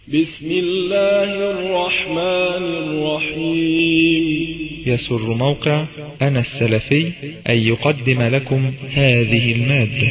بسم الله الرحمن الرحيم يسر موقع أنا السلفي أن يقدم لكم هذه المادة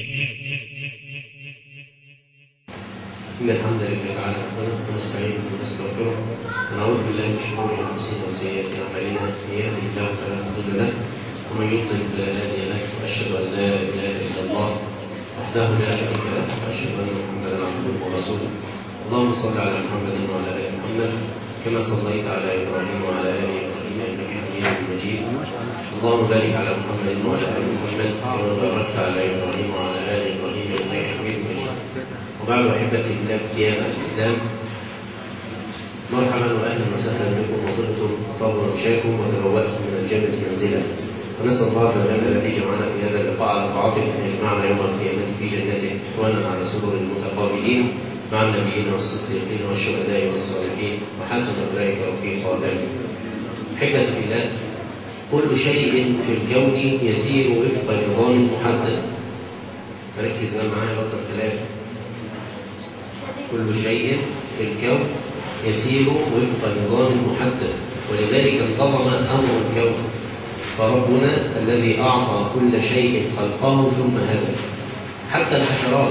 إن الحمد لله تعالى نحمده ونستعينه ونستغفره ونعوذ بالله من شرور أنفسنا وسيئات أعمالنا من يهده الله فلا مضل له ومن يضلل فلا هادي له وأشهد أن لا إله إلا الله وحده لا شريك له وأشهد أن محمدا عبده ورسوله اللهم صل على محمد وعلى آل محمد كما صليت على إبراهيم وعلى آل إبراهيم إنك حميد مجيد اللهم بارك على محمد وعلى آل محمد كما باركت على إبراهيم وعلى آل إبراهيم إنك حميد مجيد وبعد أحبتي بالله في الإسلام مرحبا وأهلا وسهلا بكم وطبتم طاب مشاكم وتبوأتم من الجنة منزلا ونسأل الله عز وجل الذي جمعنا في هذا اللقاء على طاعته أن يجمعنا يوم القيامة في جنته إخوانا على سرر متقابلين مع النبيين والصديقين والشهداء والصالحين وحسن أولئك رفيقا ذلك أحبتي بالله كل شيء في الكون يسير وفق نظام محدد ركز بقى معايا بطل كلام كل شيء في الكون يسير وفق نظام محدد ولذلك انتظم أمر الكون فربنا الذي أعطى كل شيء خلقه ثم هدى حتى الحشرات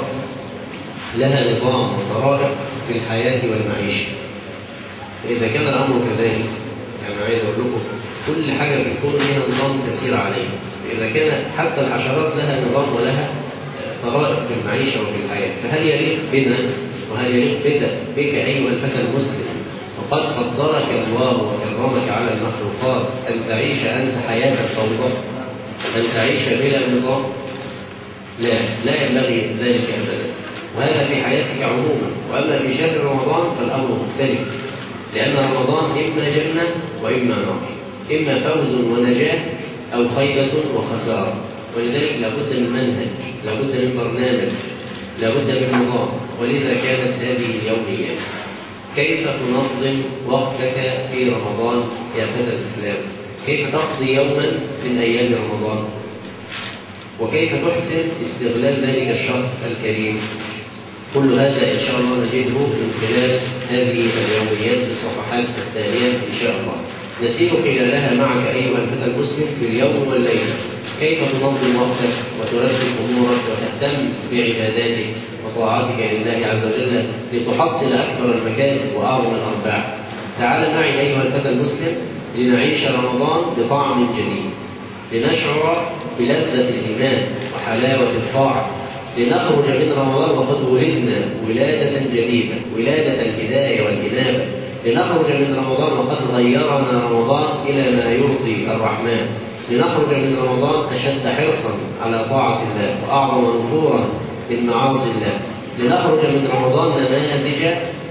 لها نظام وطرائق في الحياة والمعيشة فإذا كان الأمر كذلك يعني عايز أقول لكم كل حاجة في الكون لها نظام تسير عليه فإذا كان حتى الحشرات لها نظام ولها طرائق في المعيشة وفي الحياة فهل يليق بنا وهل يليق بك, بك أيها الفتى المسلم وقد قدرك الله وكرمك على المخلوقات أن تعيش أنت حياة الفوضى أن تعيش بلا نظام لا لا ينبغي ذلك أبدا وهذا في حياتك عموما وأما في شهر رمضان فالأمر مختلف لأن رمضان إما جنة وإما نار إما فوز ونجاة أو خيبة وخسارة ولذلك لابد من منهج لابد من برنامج لابد من نظام ولذا كانت هذه اليوميات كيف تنظم وقتك في رمضان يا فتى الإسلام كيف تقضي يوما من أيام رمضان وكيف تحسن استغلال ذلك الشهر الكريم كل هذا إن شاء الله نجده من خلال هذه اليوميات في الصفحات التالية إن شاء الله نسير خلالها معك أيها الفتى المسلم في اليوم والليلة كيف تنظم وقتك وترتب أمورك وتهتم بعباداتك وطاعاتك لله عز وجل لتحصل أكبر المكاسب وأعظم الأرباح تعال معي أيها الفتى المسلم لنعيش رمضان بطعم جديد لنشعر بلذة الإيمان وحلاوة الطاعة لنخرج من رمضان وقد ولدنا ولادة جديدة ولادة الهداية والإنابة لنخرج من رمضان وقد غيرنا رمضان إلى ما يرضي الرحمن لنخرج من رمضان أشد حرصا على طاعة الله وأعظم نفورا من معاصي الله لنخرج من رمضان نماذج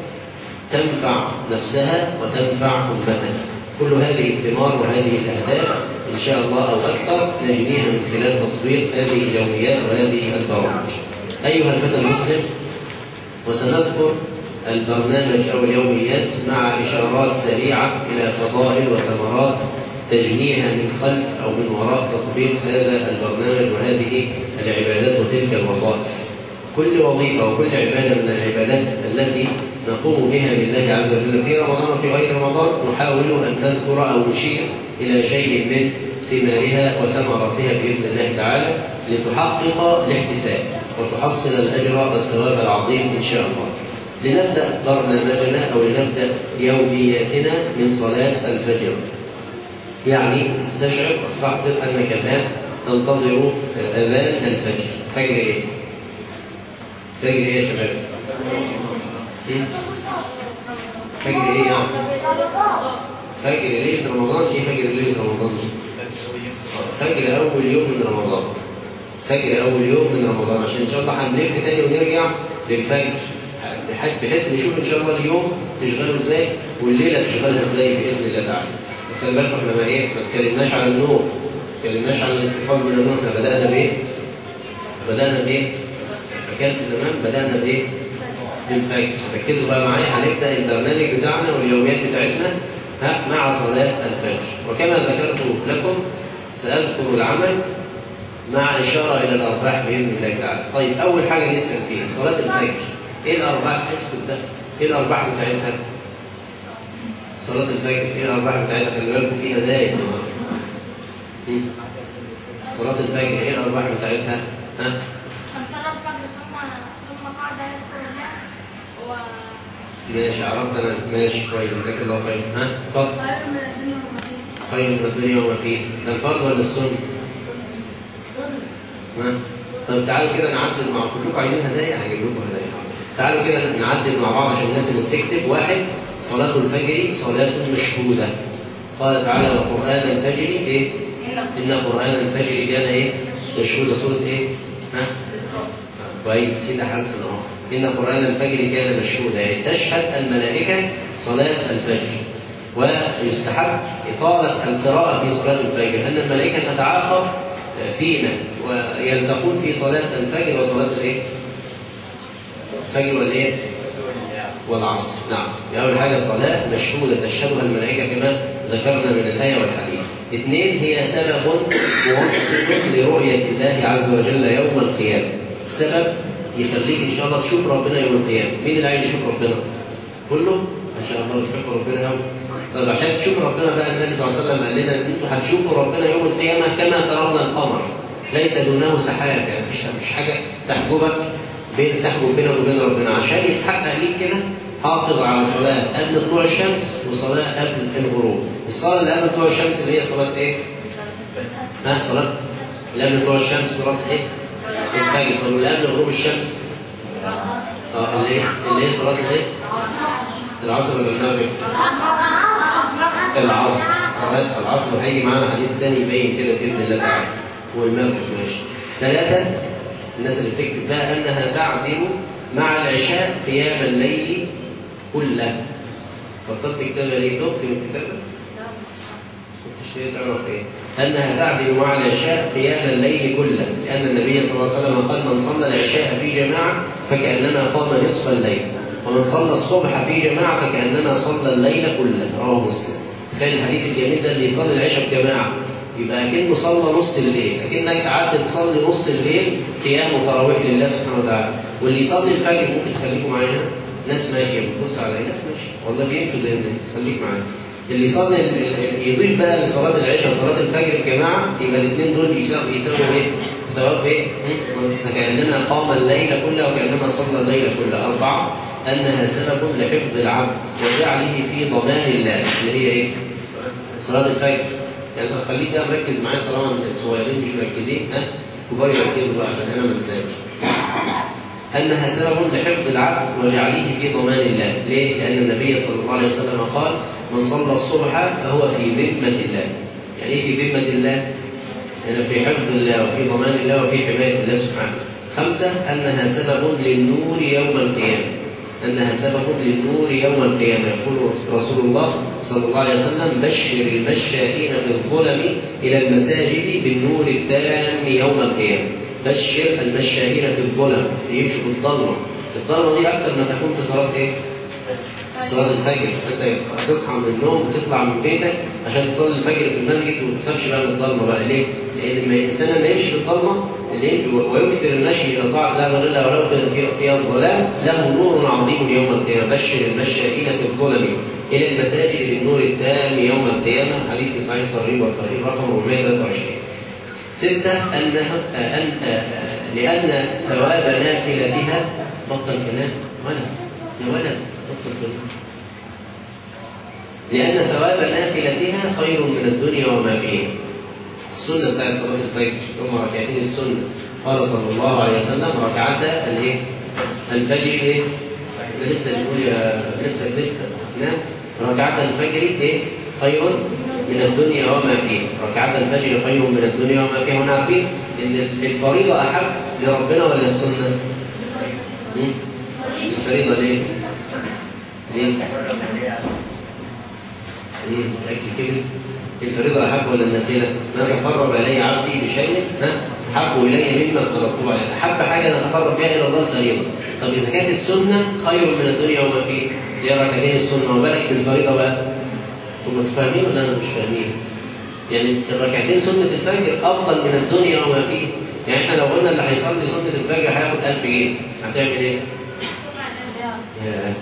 تنفع نفسها وتنفع أمتها كل هذه الثمار وهذه الأهداف إن شاء الله أو أكثر نجنيها من خلال تطبيق هذه اليوميات وهذه البرامج أيها الفتى المسلم وسنذكر البرنامج أو اليوميات مع إشارات سريعة إلى فضائل وثمرات تجنيها من خلف أو من وراء تطبيق هذا البرنامج وهذه العبادات وتلك الوظائف كل وظيفة وكل عبادة من العبادات التي نقوم بها لله عز وجل في رمضان وفي غير رمضان نحاول أن نذكر أو نشير إلى شيء من ثمارها وثمراتها بإذن الله تعالى لتحقق الاحتساب وتحصل الأجر والثواب العظيم إن شاء الله لنبدأ برنامجنا أو لنبدأ يومياتنا من صلاة الفجر يعني استشعر واستحضر أنك الآن تنتظر أذان الفجر فجر إيه؟ فجر إيه يا شباب؟ فجر إيه يعني؟ فجر ليلة رمضان إيه فجر ليلة رمضان؟ فجر أول يوم من رمضان فجر أول يوم من رمضان عشان إن شاء الله هنلف تاني ونرجع للفجر بحيث نشوف إن شاء الله اليوم تشغله إزاي والليلة تشغلها إزاي بإذن الله تعالى خلي بالكم احنا ما ايه ما اتكلمناش على النور ما اتكلمناش على الاستيقاظ من النور احنا بدانا بايه؟ بدانا بايه؟ اكلت زمان بدانا بايه؟ بالفجر ركزوا بقى معايا هنبدا البرنامج بتاعنا واليوميات بتاعتنا ها مع صلاه الفجر وكما ذكرت لكم ساذكر العمل مع اشاره الى الارباح باذن الله تعالى طيب اول حاجه نسال فيها صلاه الفجر ايه الارباح اسكت ده ايه الارباح بتاعتها صلاه الفجر ايه الارباح بتاعتها خلي بالكم فيها دايق مم. صلاه الفجر ايه الارباح بتاعتها ها فانطلق الفجر ثم ثم قعد يذكر الله و ماشي عرفت انا ماشي كويس جزاك الله خير ها اتفضل خير من الدنيا وما فيها خير من الدنيا وما فيها ده الفرض ولا السنه ها؟ طب تعالوا كده نعدل مع كلكم عايزين هدايا هجيب لكم هدايا تعالوا كده نعدل مع بعض عشان الناس اللي بتكتب واحد صلاة الفجر صلاة مشهودة قال تعالى وقرآن الفجر ايه؟ إن قرآن الفجر كان ايه؟ مشهودة سورة ايه؟ ها؟ كويس كده حسن اهو إن قرآن الفجر كان مشهودا يعني تشهد الملائكة صلاة الفجر ويستحب إطالة القراءة في صلاة الفجر أن الملائكة تتعاقب فينا ويلتقون في صلاة الفجر وصلاة الإيه؟ الفجر والإيه؟ والعصر نعم أول حاجة صلاة مشهودة تشهدها الملائكة كما ذكرنا من الآية والحديث اثنين هي سبب موصل لرؤية الله عز وجل يوم القيامة سبب يخليك إن شاء الله تشوف ربنا يوم القيامة مين اللي عايز يشوف ربنا؟ كله؟ ما شاء الله بتحب ربنا قوي طيب عشان تشوف ربنا بقى النبي صلى الله عليه وسلم قال لنا ان انتوا هتشوفوا ربنا يوم القيامه كما ترون القمر ليس دونه سحاب يعني مفيش مفيش حاجه تحجبك بين تحجب بينك وبين ربنا عشان يتحقق ليك كده حافظ على صلاه قبل طلوع الشمس وصلاه قبل الغروب الصلاه اللي قبل طلوع الشمس اللي هي صلاه ايه؟ ها صلاه اللي قبل طلوع الشمس صلاه ايه؟ الفجر طب واللي قبل غروب الشمس اه اللي هي اللي هي صلاه ايه؟ العصر ولا المغرب؟ العصر صلاة العصر هيجي معانا حديث تاني يبين كده بإذن الله تعالى والمغرب ماشي ثلاثة الناس اللي بتكتب بقى أنها تعدل مع العشاء قيام الليل كله بطلت كتابة ليه؟ تبت من الكتابة؟ كنتش ليه تعرف ايه؟ أنها تعدل مع العشاء قيام الليل كله لأن النبي صلى الله عليه وسلم قال من صلى العشاء في جماعة فكأنما قام نصف الليل ومن صلى الصبح في جماعة فكأنما صلى الليل كله رواه مسلم تخيل الحديث الجميل ده اللي يصلي العشاء في جماعة يبقى أكنه صلى نص الليل أكنك قعدت تصلي نص الليل قيام وتراويح لله سبحانه وتعالى واللي يصلي الفجر ممكن تخليكم معانا ناس ماشية بتبص على ناس ماشية والله بيمشوا زي الناس خليك معانا اللي يصلي يضيف بقى لصلاة العشاء صلاة الفجر الجماعة يبقى الاثنين دول يساووا يساووا ايه؟ ثواب ايه؟ فكأنما قام الليل كله وكأنما صلى الليل كله أربعة أنها سبب لحفظ العبد وجعله في ضمان الله اللي هي ايه؟ صلاة الفجر يعني خليك بقى مركز معايا طالما الصغيرين مش مركزين ها كبار يركزوا بقى عشان انا ما انساش أنها سبب لحفظ العبد وجعله في ضمان الله ليه؟ لأن النبي صلى الله عليه وسلم قال من صلى الصبح فهو في ذمة الله يعني ايه في ذمة الله؟ يعني في حفظ الله وفي ضمان الله وفي حماية الله سبحانه خمسة أنها سبب للنور يوم القيامة أنها سبب للنور يوم القيامة يقول رسول الله صلى الله عليه وسلم بشر المشائين في الظلم إلى المساجد بالنور التام يوم القيامة بشر المشائين في الظلم يمشوا في الظلمة الظلمة دي أكثر ما تكون في صلاة إيه؟ صلاة الفجر أنت تصحى من النوم وتطلع من بيتك عشان تصلي الفجر في المسجد وما تخافش بقى من الظلمة بقى ليه؟ لأن لما الإنسان لما يمشي في الظلمة اللي ويكثر المشي إلى طاعة الله وغيرها ولو كان فيها الظلام له نور عظيم يوم القيامة بشر المشائين في الظلم إلى المساجد بالنور التام يوم القيامة حديث في صحيح الترغيب والترهيب رقم 423 ستة أنها أن لأن ثواب نافلتها بطل كلام ولد يا ولد بطل كلام لأن ثواب نافلتها خير من الدنيا وما فيها السنة بتاعت صلاة الفجر هم ركعتين السنة قال صلى الله عليه وسلم ركعتا الايه؟ الفجر ايه؟ احنا لسه بنقول يا لسه بنبدا نعم ركعتا الفجر ايه؟ خير من الدنيا وما فيها ركعتا الفجر خير من الدنيا وما فيها هنا عارفين ان الفريضة احب لربنا ولا السنة؟ الفريضة ليه؟ ليه؟ ليه؟ اكل كبس الفريضة أحب ولا النافلة؟ ما تقرب إلي عبدي بشيء ها أحب إلي مما افترضته عليه، أحب حاجة نتقرب بها إلى الله الفريضة. طب إذا كانت السنة خير من الدنيا وما فيه، هي ركعتين السنة وبالك بالفريضة بقى. أنتم فاهمين ولا أنا مش فاهمين؟ يعني الركعتين سنة الفجر أفضل من الدنيا وما فيه. يعني إحنا لو قلنا اللي هيصلي سنة الفجر هياخد 1000 جنيه، هتعمل إيه؟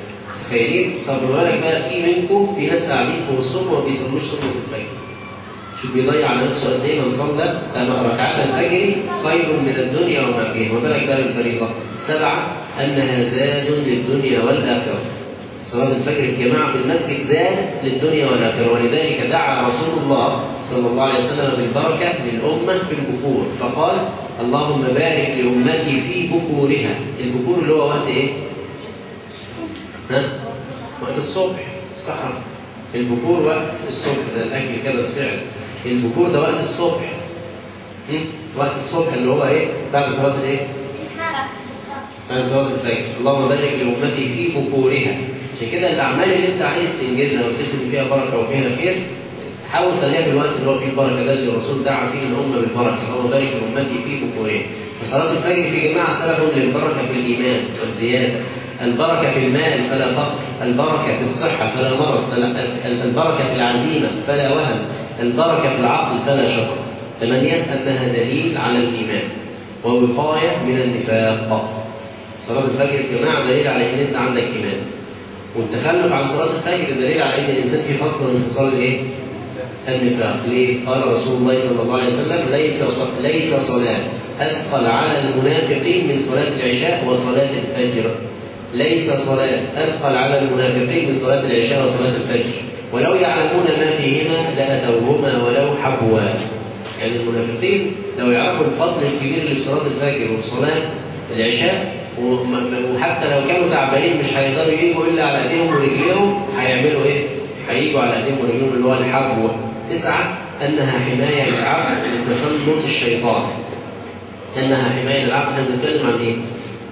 تخيلين طب ما بالك بقى في منكم في ناس قاعدين في وسطكم ما بيصلوش سنة الفجر شوف بيضيع على نفسه قد ايه من صلى ركعات الفجر خير من الدنيا وما فيها وما بالك بقى بالفريضة سبعة أنها زاد للدنيا والآخرة صلاة الفجر الجماعة في المسجد زاد للدنيا والآخرة ولذلك دعا رسول الله صلى الله عليه وسلم بالبركة للأمة في البكور فقال اللهم بارك لأمتي في بكورها البكور اللي هو وقت إيه؟ ها؟ وقت الصبح الصحراء البكور وقت الصبح ده الأكل كده فعل البكور ده وقت الصبح م? وقت الصبح اللي هو إيه؟ بعد صلاة الإيه؟ بعد صلاة الفجر اللهم بارك لأمتي في بكورها عشان كده الأعمال اللي أنت عايز تنجزها وتكسب فيها بركة وفيها خير حاول خليها في الوقت اللي هو فيه البركة ده اللي الرسول دعا فيه الأمة بالبركة اللهم بارك لأمتي في بكورها فصلاة الفجر في جماعة سبب للبركة في الإيمان والزيادة البركة في المال فلا فقر البركة في الصحة فلا مرض فلا البركة في العزيمة فلا وهن البركة في العقل فلا شطط ثمانية أنها دليل على الإيمان ووقاية من النفاق صلاة الفجر يا جماعة دليل على إن أنت عندك إيمان والتخلف عن صلاة الفجر دليل على إن الإنسان فيه خاصة من انفصال الإيه؟ النفاق ليه؟ قال رسول الله صلى الله عليه وسلم ليس ليس صلاة أثقل على المنافقين من صلاة العشاء وصلاة الفجر ليس صلاة أثقل على المنافقين من صلاة العشاء وصلاة الفجر ولو يعلمون ما فيهما لأتوهما ولو حبوا يعني المنافقين لو يعرفوا الفضل الكبير اللي في صلاة الفجر وفي صلاة العشاء وحتى لو كانوا تعبانين مش هيقدروا يجوا إلا على أيديهم ورجليهم هيعملوا إيه؟ هيجوا على أيديهم ورجليهم اللي هو الحبو تسعة أنها حماية للعبد من تسلط الشيطان أنها حماية للعبد احنا بنتكلم عن إيه؟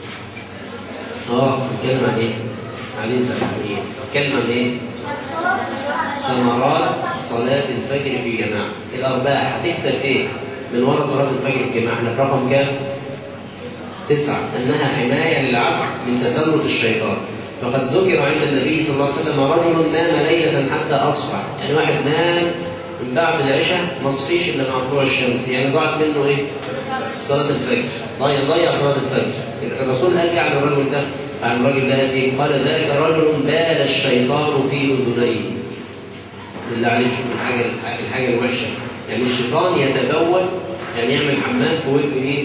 اه بنتكلم عن ايه؟ عن ايه ايه؟ بنتكلم عن ايه؟ ثمرات صلاة الفجر في جماعة الأرباح هتكسب ايه؟ من وراء صلاة الفجر في جماعة احنا في رقم كام؟ تسعة أنها حماية للعبد من تسلط الشيطان فقد ذكر عند النبي صلى الله عليه وسلم رجل نام ليلة حتى أصبح يعني واحد نام من بعد العشاء ما صحيش إلا مع طلوع الشمس يعني ضاعت منه إيه؟ صلاة الفجر ضيع ضيع صلاة الفجر الرسول قال إيه عن الرجل ده عن الرجل ده إيه؟ قال ذلك رجل بال الشيطان في أذنيه بالله عليك شوف الحاجة الحاجة الوحشة يعني الشيطان يتبول يعني يعمل حمام في ودن إيه؟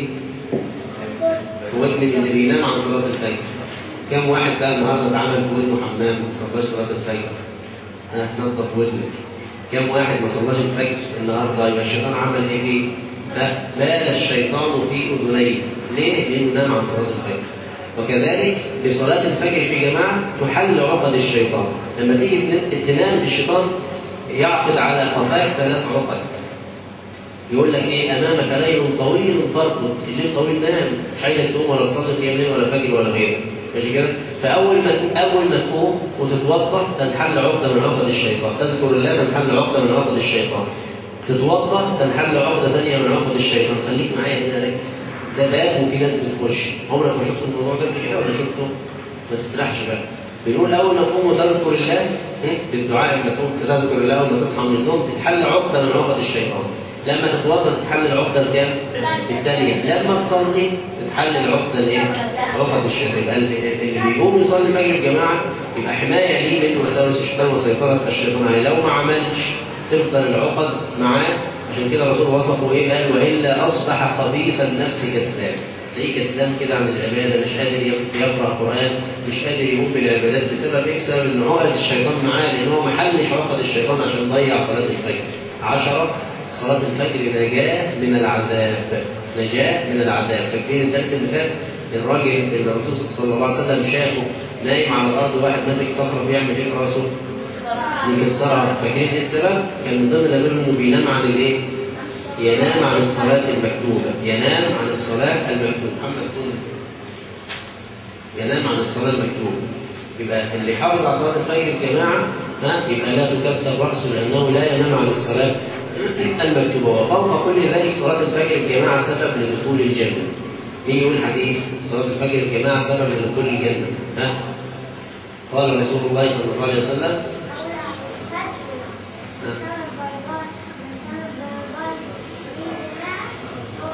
في ودن اللي بينام عن صلاة الفجر كم واحد بقى النهارده اتعمل في ودنه حمام ما صلاش صلاة الفجر ها نظف ودنك كم واحد ما صلاش الفجر النهارده يبقى الشيطان عمل ايه فيه؟ بال الشيطان في اذنيه ليه؟ لانه نام عن صلاه الفجر وكذلك بصلاه الفجر في جماعه تحل عقد الشيطان لما تيجي تنام الشيطان يعقد على قفاك ثلاث عقد يقول لك ايه امامك ليل طويل فارقد الليل طويل نام مش عايزك تقوم ولا تصلي قيام ليل ولا فجر ولا غيره ماشي كده فاول ما اول ما تقوم وتتوضا تنحل عقده من عقد الشيطان تذكر الله تنحل عقده من عقد الشيطان تتوضا تنحل عقده ثانيه من عقد الشيطان خليك معايا هنا ركز ده باب وفي ناس بتخش عمرك ما شفت الموضوع ده قبل كده ولا شفته ما تسرحش بقى بنقول اول ما تقوم وتذكر الله بالدعاء لما تقوم تذكر الله اول ما تصحى من النوم تتحل عقده من عقد الشيطان لما تتوضا تتحل العقده الكام؟ الثانيه لما تصلي تتحل العقده الايه؟ عقد الشيطان يبقى اللي بيقوم يصلي فجر الجماعه يبقى حمايه ليه من وساوس الشيطان وسيطره الشيطان عليه لو ما عملش تفضل العقد معاه عشان كده الرسول وصفه ايه قال والا اصبح خبيث النفس كسلان تلاقيه كسلان كده عن العباده مش قادر يقرا قران مش قادر يقوم بالعبادات بسبب ايه؟ بسبب ان عقد الشيطان معاه لان هو ما حلش عقد الشيطان عشان يضيع صلاه الفجر. عشرة صلاة الفجر نجاة من العذاب نجاة من العذاب فاكرين الدرس اللي فات الراجل اللي الرسول صلى الله عليه وسلم شافه نايم على الارض واحد ماسك صخره بيعمل ايه في راسه؟ يكسرها فاكرين ايه السبب؟ كان من ضمن الاسباب انه بينام عن الايه؟ ينام عن الصلاة المكتوبة ينام عن الصلاة المكتوبة محمد كن ينام عن الصلاة المكتوبة يبقى اللي حافظ على صلاة الفجر الجماعة ها يبقى لا تكسر رأسه لأنه لا ينام عن الصلاة المكتوبة وفوق كل ذلك صلاة الفجر الجماعة سبب لدخول الجنة مين يقول حديث صلاة الفجر الجماعة سبب لدخول الجنة ها قال رسول الله صلى الله عليه وسلم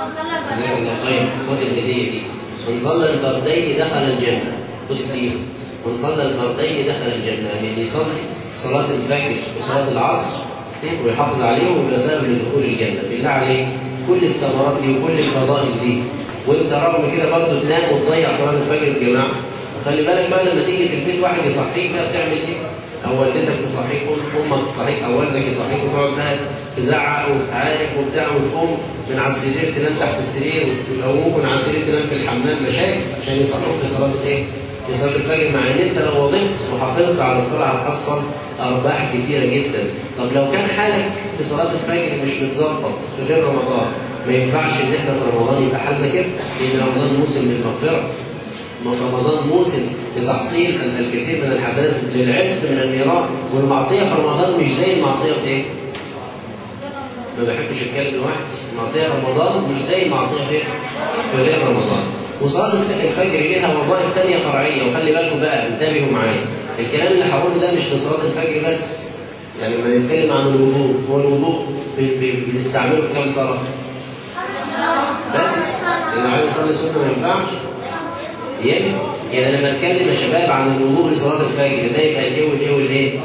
جزاك الله خير خد الهدية دي من صلى البردين دخل الجنة خد الدين من صلى الفردين دخل الجنة يعني يصلي صلاة الفجر وصلاة العصر ويحافظ عليهم ويبقى سبب لدخول الجنة بالله عليك كل الثمرات دي وكل الفضائل دي وانت رغم كده برضه تنام وتضيع صلاة الفجر الجماعة وخلي بالك بقى لما تيجي في البيت واحد يصحيك بقى بتعمل ايه؟ او والدتك تصحيك امك تصحيك او والدك يصحيك وتقعد بقى تزعق وتعارك وبتاع وتقوم من على السرير تنام تحت السرير ويقوموك من على السرير تنام في الحمام مشاكل عشان يصحوك لصلاة ايه؟ لصلاة الفجر مع ان انت لو وظبت وحافظت على الصلاة هتحصل ارباح كثيرة جدا طب لو كان حالك في صلاة الفجر مش متظبط في غير رمضان ما ينفعش ان احنا في رمضان يبقى حالنا كده لان رمضان موسم للمغفرة في رمضان موسم لتحصيل الكثير من الحسنات للعتق من النيران والمعصية في رمضان مش زي المعصية في ايه؟ ما بحبش اتكلم لوحدي المعصية في رمضان مش زي المعصية في في غير رمضان وصلاة الفجر ليها وظائف ثانية فرعية وخلي بالكم بقى انتبهوا معايا الكلام اللي هقوله ده مش لصلاة الفجر بس يعني لما نتكلم عن الوضوء هو الوضوء بنستعمله في كام صلاة؟ بس اللي عايز يصلي سنة ما ينفعش ينفع يعني لما اتكلم يا شباب عن الوضوء لصلاه الفجر ده يبقى الايه والايه والايه؟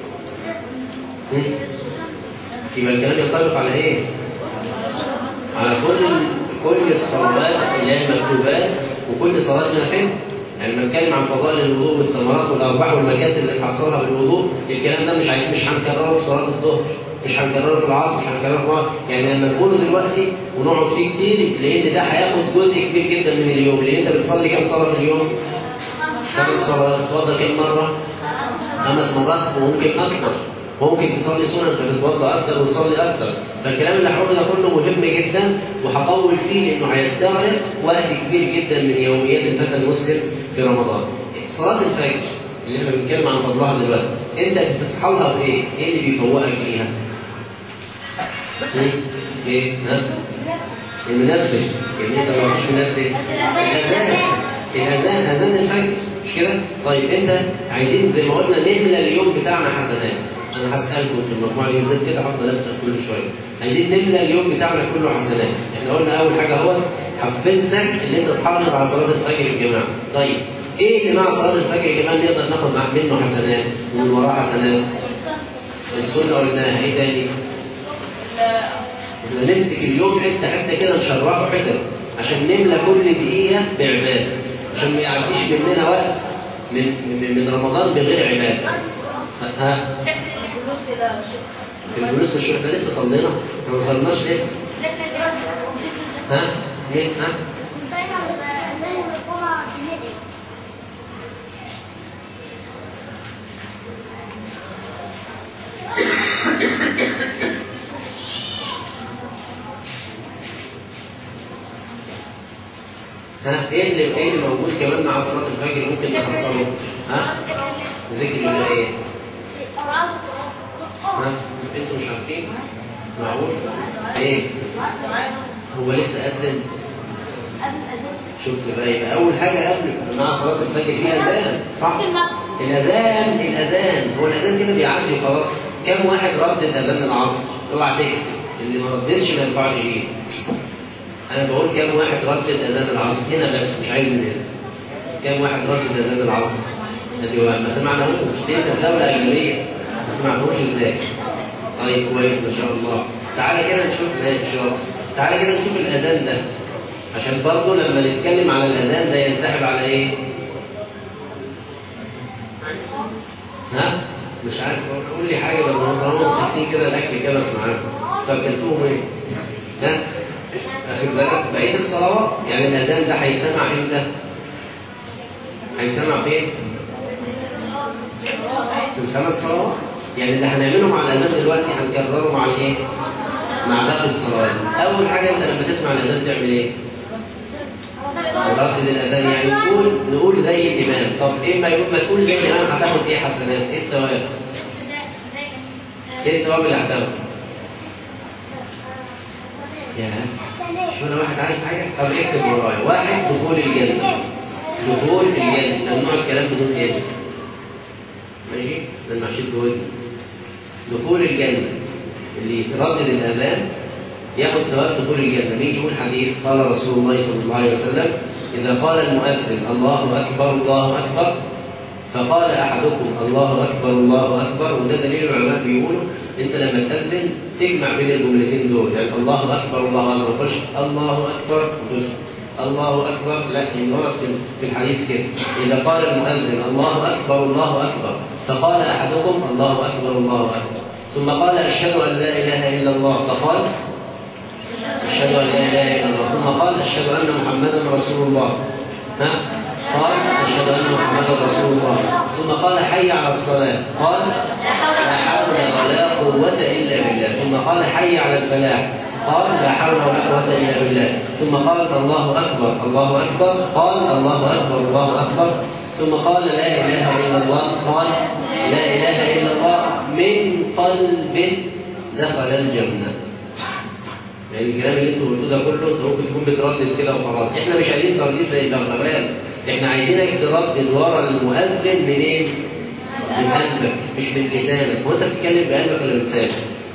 يبقى الكلام ينطبق على ايه؟ على كل كل الصلوات اللي هي المكتوبات وكل صلاه نافله يعني لما نتكلم عن فضائل الوضوء والثمرات والارباح والمكاسب اللي تحصلها بالوضوء الكلام ده مش مش هنكرره في صلاه الظهر مش هنكرره في العصر مش هنكرره في يعني لما نقوله دلوقتي ونقعد فيه كتير لان ده هياخد جزء كبير جدا من اليوم لان انت بتصلي كام صلاه في اليوم؟ خمس صلوات تتوضا كام مره؟ خمس مرات وممكن اكثر ممكن تصلي سنن فتتوضا اكثر وتصلي اكثر فالكلام اللي هقوله ده كله مهم جدا وهطول فيه لانه هيستغرق وقت كبير جدا من يوميات الفتى المسلم في رمضان صلاه الفجر اللي احنا بنتكلم عن فضلها دلوقتي انت بتصحى لها بايه؟ ايه اللي بيفوقك ليها؟ ايه؟ ها؟ المنبه يعني انت ما فيش منبه الاذان الاذان اذان الفجر مش كده؟ طيب انت عايزين زي ما قلنا نملى اليوم بتاعنا حسنات انا هسالكم في المجموعه اللي بالذات كده هفضل اسال كل شويه عايزين نملى اليوم بتاعنا كله حسنات احنا قلنا اول حاجه هو حفزتك ان انت تحافظ على صلاه الفجر الجماعه طيب ايه اللي مع صلاه الفجر كمان نقدر ناخد مع منه حسنات ومن وراه حسنات السنه قلناها ايه تاني؟ احنا نمسك اليوم حته حته كده نشرحه حتت عشان نملى كل دقيقه بعباده عشان ما يعديش مننا وقت من من من رمضان بغير عباده ها الفلوس الشهر احنا لسه صلينا احنا ما صليناش لسه ها ايه ها ها ايه اللي ايه اللي موجود كمان مع صلاه الفجر ممكن نحصله ها ذكر الله ايه ها انتوا مش عارفين معقول ايه هو لسه اذن شفت بقى يبقى اول حاجه قبل مع صلاه الفجر في اذان صح الاذان الاذان هو الاذان كده بيعدي خلاص كم واحد ردد اذان العصر اوعى تكسب اللي ما رددش ما ينفعش ايه انا بقول كم واحد ردد اذان العصر هنا بس مش عايز من هنا كم واحد ردد اذان العصر ادي ما سمعناهوش دي انت في دوله اجنبيه ما سمعناهوش ازاي طيب كويس ما شاء الله تعالى كده نشوف ماشي شاطر تعالى كده نشوف الاذان ده عشان برضه لما نتكلم على الاذان ده ينسحب على ايه ها مش عارف قول لي حاجه لما طالما مسكتين كده الاكل كده بس معاكم فاكلتوهم ايه ها واخد بالك بقيه الصلوات يعني الاذان ده هيسمع امتى هيسمع فين في الخمس صلوات يعني اللي هنعمله مع الاذان دلوقتي هنكرره مع الايه مع باقي الصلوات اول حاجه انت لما تسمع الاذان تعمل ايه ردد الاذان يعني نقول نقول زي الامام طب ايه ما يقول ما تقول زي الامام هتاخد ايه حسنات ايه الثواب ايه الثواب اللي هتاخده يا شو انا واحد عارف حاجه طب اكتب ورايا واحد دخول الجنه دخول الجنه ممنوع الكلام بدون اذن ماشي ده المعشيد دول دخول الجنه اللي يتردد الاذان ياخذ ثواب دخول الجنه مين يقول حديث قال رسول الله صلى الله عليه وسلم اذا قال المؤذن الله اكبر الله اكبر فقال أحدكم الله أكبر الله أكبر وده دليل العلماء بيقولوا أنت لما تأذن تجمع بين الجملتين دول يعني الله أكبر الله أكبر خش الله أكبر وتسكت الله أكبر لا يعني ورد في في الحديث كده إذا قال المؤذن الله أكبر الله أكبر فقال أحدكم الله أكبر الله أكبر ثم قال أشهد أن لا إله إلا الله فقال أشهد أن لا إله إلا الله ثم قال أشهد أن محمدا رسول الله ها قال أشهد أن محمدا رسول الله ثم قال حي على الصلاة قال لا حول ولا قوة إلا بالله ثم قال حي على الفلاح قال لا حول ولا قوة إلا بالله ثم قال الله أكبر الله أكبر قال الله أكبر الله أكبر ثم قال لا إله إلا الله قال لا إله إلا الله من قلب دخل الجنة يعني الكلام اللي انتوا قلتوه ده كله انت ممكن تكون بتردد كده وخلاص احنا مش عايزين ترديد زي الدغدغان احنا عايزينك تردد ورا المؤذن منين؟ من قلبك مش من لسانك هو انت بتتكلم بقلبك ولا بلسانك؟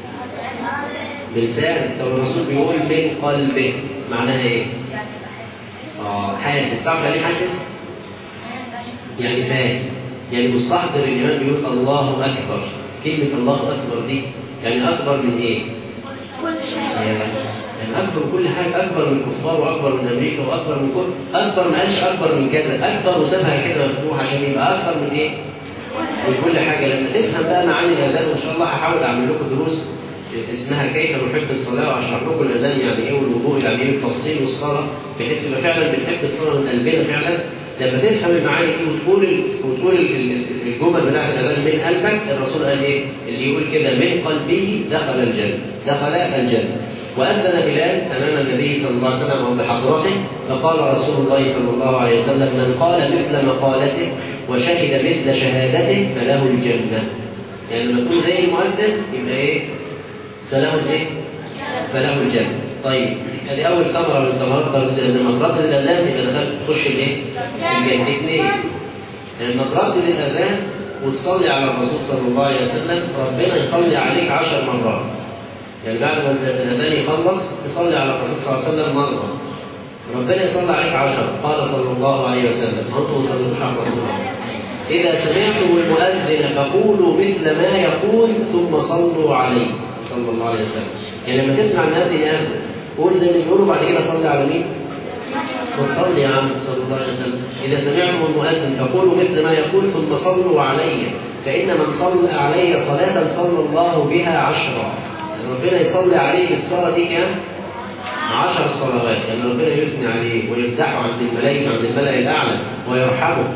بلسانك طب الرسول بيقول من قلبه معناها ايه؟ اه حاسس تعرف يعني ايه حاسس؟ يعني فاهم يعني مستحضر الإمام بيقول الله أكبر كلمة الله أكبر دي يعني أكبر من إيه؟ يعني أكبر من كل حاجة أكبر من الكفار وأكبر من أمريكا وأكبر من كل أكبر ما قالش أكبر من كذا أكبر وسابها كده مفتوح عشان يبقى أكبر من إيه؟ من كل حاجة لما تفهم بقى معاني الأذان وإن شاء الله هحاول أعمل لكم دروس اسمها كيف نحب الصلاة وأشرح لكم الأذان يعني إيه والوضوء يعني إيه بالتفصيل والصلاة بحيث يبقى فعلا بنحب الصلاة من قلبنا فعلا لما تفهم المعاني دي وتقول ال... وتقول ال- الجمل بتاعت الأذان من قلبك الرسول قال إيه؟ اللي يقول كده من قلبه دخل الجنة دخل الجنة وأذن بلال أمام النبي صلى الله عليه وسلم أو بحضرته فقال رسول الله صلى الله عليه وسلم من قال مثل مقالته وشهد مثل شهادته فله الجنة يعني لما تكون زي المؤذن يبقى إيه؟ فله الايه؟ فله الجنة. طيب ادي اول ثمره من ثمرات تردد لما تردد الاذان يبقى دخلت تخش الايه؟ الجنة اثنين لما تردد الاذان وتصلي على الرسول صلى الله عليه وسلم ربنا يصلي عليك عشر مرات. يعني بعد ما الاذان يخلص تصلي على الرسول صلى الله عليه وسلم مره. ربنا يصلي عليك عشر قال صلى الله عليه وسلم انتم ما صليتوش على الرسول إذا سمعتم المؤذن فقولوا مثل ما يقول ثم صلوا عليه صلى الله عليه وسلم يعني لما تسمع المؤذن يأذن قول زي اللي بيقولوا بعد كده صلي على مين؟ وتصلي يا عم صلى الله عليه وسلم إذا سمعتم المؤذن فقولوا مثل ما يقول ثم صلوا علي فإن من صلى علي صلاة صلى الله بها عشرا يعني ربنا يصلي عليه بالصلاة دي كام؟ عشر صلوات يعني ربنا يثني عليه ويمدحه عند الملائكة عند الملأ الأعلى ويرحمه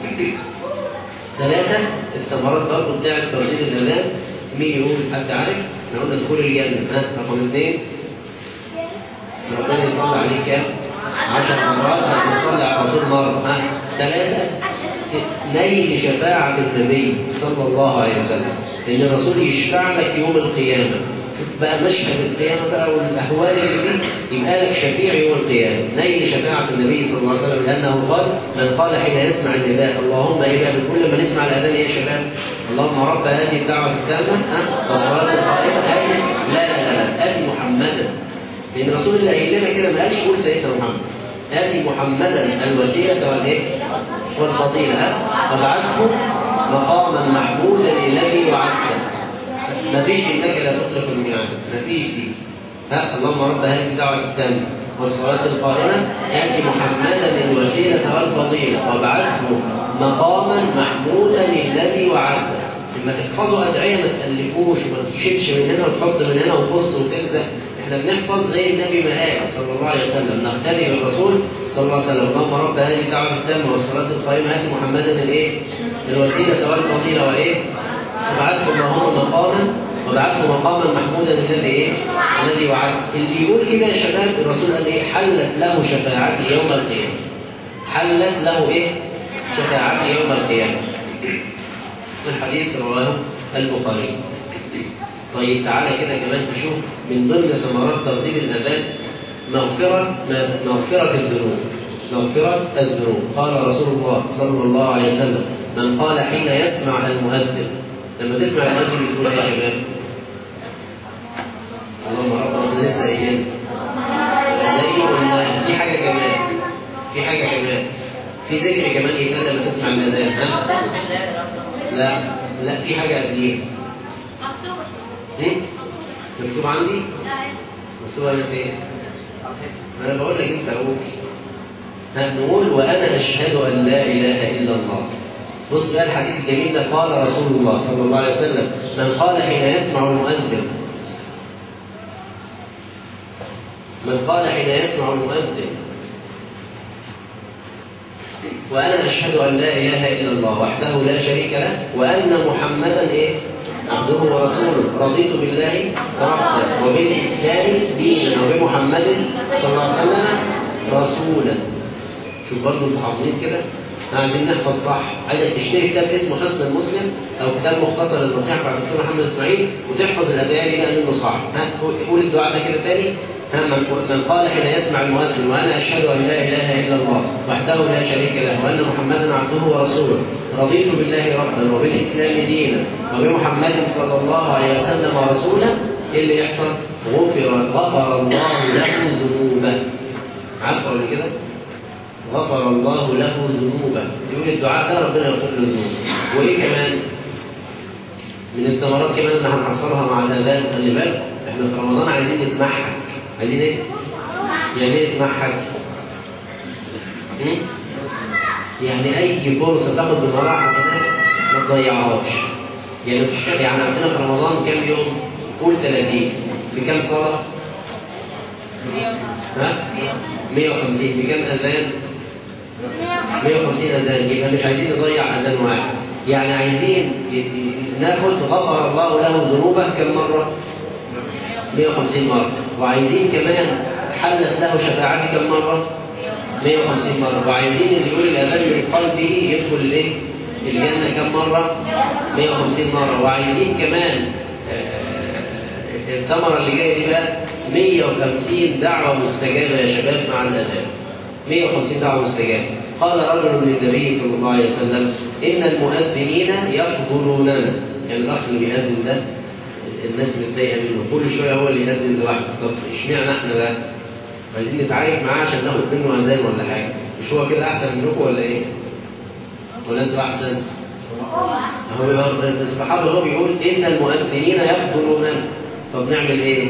ثلاثة الثمرات برضه بتاعت ترديد الأذان مين يقول حد عارف؟ احنا قلنا دخول الجنة ها رقم اثنين ربنا يصلي عليك كام؟ عشر مرات هتصلي على الرسول مرة ها ثلاثة نيل شفاعة النبي صلى الله عليه وسلم إن الرسول يشفع لك يوم القيامة شوف بقى مشهد القيامة بقى والأهوال اللي فيه يبقى لك شفيع يوم القيامة نيل شفاعة النبي صلى الله عليه وسلم لأنه قال من قال حين يسمع النداء اللهم إيه بقى كل ما نسمع الأذان إيه يا شباب اللهم رب هذه الدعوة التامة ها والصلاة القائمة آتي لا لا لا لا آتي محمدا لأن الرسول اللي قايل لنا كده ما قالش قول سيدنا محمد آتي محمدا الوسيلة والإيه والفضيلة ها وابعثه مقاما محمودا الذي وعدته ما فيش انك لا تخلف الميعاد ما فيش دي ها اللهم رب هذه الدعوة التامة والصلاة القائمة آتي محمدا الوسيلة والفضيلة وابعثه مقاما محمودا الذي وعدته لما تحفظوا أدعية ما تألفوش وما تشيلش من هنا وتحط من هنا وتبص وتلزق احنا بنحفظ زي النبي ما قال صلى الله عليه وسلم نقتدي بالرسول صلى الله عليه وسلم اللهم رب هذه الدعوة التامة والصلاة القائمة آتي محمدا الايه؟ الوسيلة والفضيلة وايه؟ وبعثه اللهم مقاما وبعثه مقاما محمودا الذي ايه؟ الذي وعد اللي يقول كده يا شباب الرسول قال ايه؟ حلت له شفاعتي يوم القيامة حلت له ايه؟ شفاعتي يوم القيامة الحديث رواه البخاري طيب تعالى كده كمان تشوف من ضمن ثمرات ترديد الأذان مغفرة مغفرة الذنوب مغفرة الذنوب قال رسول الله صلى الله عليه وسلم من قال حين يسمع المؤذن لما تسمع المؤذن بتقول ايه يا شباب؟ اللهم ربنا لسه قايلين زي قلنا في حاجة كمان في حاجة كمان في في ذكر كمان يتقال لما تسمع الاذان ها؟ لا لا في حاجه قبليه مكتوبة ايه مكتوب عندي لا مكتوب انا فين ما انا بقول لك انت اقول ها نقول وانا اشهد ان لا اله الا الله بص بقى الحديث الجميل ده قال رسول الله صلى الله عليه وسلم من قال حين يسمع المؤذن من قال حين يسمع المؤذن وأنا أشهد أن لا إله إلا الله وحده لا شريك له وأن محمدا إيه؟ عبده ورسوله رضيت بالله ربا وبالإسلام دينا وبمحمد صلى الله عليه وسلم رسولا شوف برضه انتوا حافظين كده احنا عايزين نحفظ صح عايزك تشتري كتاب اسمه حسن المسلم او كتاب مختصر للنصيحه بتاع الدكتور محمد اسماعيل وتحفظ الادعيه دي لان منه صح ها قول الدعاء ده كده تاني ها من من قال حين يسمع المؤذن وانا اشهد ان لا اله الا الله وحده لا شريك له وان محمدا عبده ورسوله رضيت بالله ربا وبالاسلام دينا وبمحمد صلى الله عليه وسلم رسولا ايه اللي يحصل؟ غفر غفر الله له ذنوبه عارفه ولا كده؟ غفر الله له ذنوبه يقول الدعاء ده ربنا يغفر له ذنوبه وايه كمان من الثمرات كمان اللي هنحصلها مع الاذان خلي بالك احنا في رمضان عايزين نتمحك عايزين ايه يعني ايه نتمحك م? يعني اي فرصه تاخد بمراحل هناك ما تضيعهاش يعني مفيش حاجة- يعني عندنا في رمضان كام يوم قول 30 بكام صلاه ها 150 بكام اذان 150 اذان يبقى مش عايزين نضيع اذان واحد يعني عايزين ي- ي- ناخد غفر الله له ذنوبه كم مره 150 مره وعايزين كمان حلت له شفاعته كم مره 150 مره وعايزين اللي يقول الاذان من قلبه يدخل الايه الجنه كم مره 150 مره وعايزين كمان آه، الثمره اللي جايه دي بقى 150 دعوه مستجابه يا شباب مع الاذان 150 دعوة مستجابة قال رجل للنبي صلى الله عليه وسلم إن المؤذنين يفضلوننا يعني الأخ اللي بيأذن ده الناس متضايقة منه كل شوية هو اللي يأذن لوحده طب اشمعنى احنا بقى؟ عايزين نتعارك معاه عشان ناخد منه أذان ولا حاجة مش هو كده أحسن منكم ولا إيه؟ ولا أنتوا أحسن؟ هو هو- الصحابة هو بيقول إن المؤذنين يفضلوننا طب نعمل إيه؟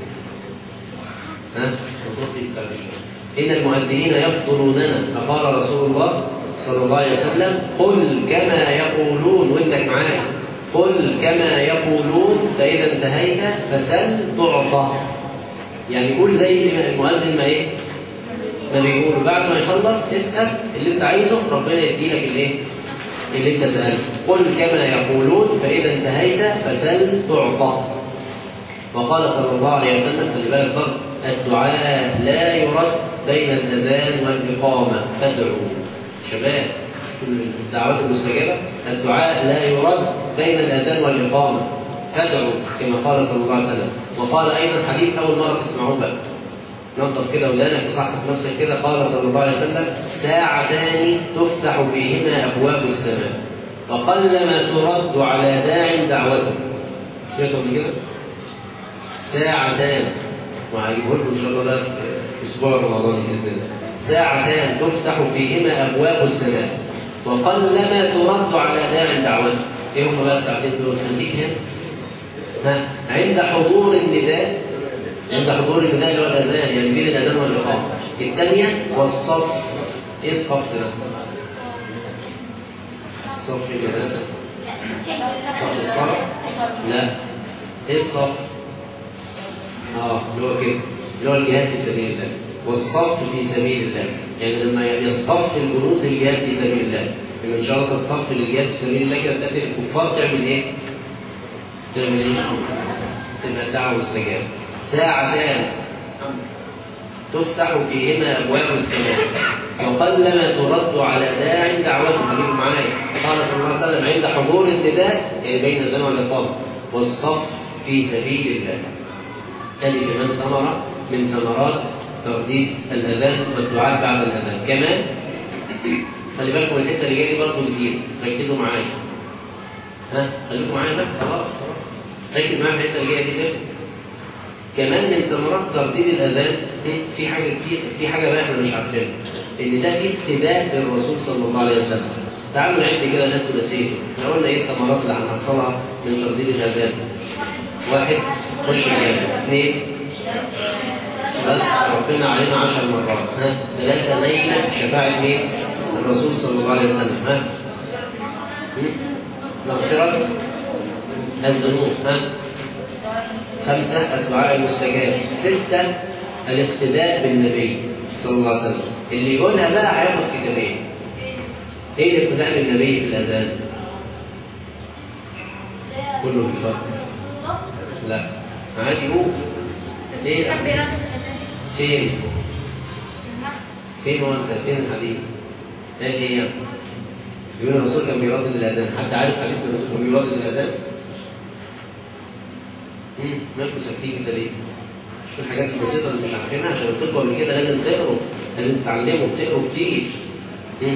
ها؟ المفروض يبقى مش إن المؤذنين يفضلوننا فقال رسول الله صلى الله عليه وسلم قل كما يقولون ودك معايا قل كما يقولون فإذا انتهيت فسل تعطى يعني قول زي ما المؤذن ما إيه ما بيقول بعد ما يخلص اسأل اللي أنت عايزه ربنا يديلك الإيه اللي أنت سألته قل كما يقولون فإذا انتهيت فسل تعطى وقال صلى الله عليه وسلم خلي بالك برضه الدعاء لا يرد بين الأذان والإقامة فادعوا شباب شوفوا الدعوات المستجابة الدعاء لا يرد بين الأذان والإقامة فادعوا كما قال صلى الله عليه وسلم وقال أيضا حديث أول مرة تسمعوه بقى ننطق كده ودانك وصحصح نفسك كده قال صلى الله عليه وسلم ساعتان تفتح فيهما أبواب السماء وقلما ترد على داع دعوته سمعتوا قبل كده؟ ساعتان وهجيبه لكم ان شاء الله بقى في اسبوع رمضان باذن الله ساعتان تفتح فيهما ابواب السماء وقلما ترد على داع دعوته ايه هم بقى الساعتين دول خليك هنا ها عند حضور النداء عند حضور النداء اللي هو الاذان يعني بين الاذان والاقامه الثانيه والصف ايه الصف ده؟ صف المدرسه صف الصف لا ايه الصف؟ اه اللي هو كده اللي هو الجهاد في سبيل الله والصف في سبيل الله يعني لما يصطف الجنود للجهاد في سبيل الله يبقى ان شاء الله تصطف للجهاد في سبيل الله كده تاتي الكفار تعمل ايه؟ تعمل ايه؟ تبقى الدعوه مستجابه ساعتان تفتح فيهما ابواب السماء وقلما ترد على داع دعوته خليكم معايا قال صلى الله عليه وسلم عند حضور النداء يعني بين الاذان والاقامه والصف في سبيل الله هذه كمان ثمرة من ثمرات ترديد الأذان والدعاء بعد الأذان كمان خلي بالكم الحتة اللي جاية برضه جديدة ركزوا معايا ها خليكم معايا بقى خلاص خلاص ركز معايا في الحتة اللي جاية دي بقى كمان من ثمرات ترديد الأذان في حاجة كتير في حاجة بقى احنا مش عارفينها ان ده فيه اقتداء بالرسول صلى الله عليه وسلم تعالوا نعد كده ناس ثلاثيه احنا قلنا ايه الثمرات اللي هنحصلها من ترديد الاذان واحد خش الجنه اثنين صلاة ربنا علينا عشر مرات ها ثلاثة ليلة شفاعة مين؟ الرسول صلى الله عليه وسلم ها مغفرة الذنوب ها خمسة الدعاء المستجاب ستة الاقتداء بالنبي صلى الله عليه وسلم اللي يقولها بقى هياخد كتابين ايه الاقتداء بالنبي في الاذان؟ كله بالفرق لا عادي قول ايه فين؟ فين هو انت فين الحديث؟ قال ايه؟ يقول الرسول كان بيردد الاذان، حد عارف حديث الرسول كان بيردد الاذان؟ امم مالكم ساكتين كده ليه؟ شوف الحاجات البسيطة اللي مش عارفينها عشان قلت لكم قبل كده لازم تقروا، لازم تتعلموا بتقروا كتير. امم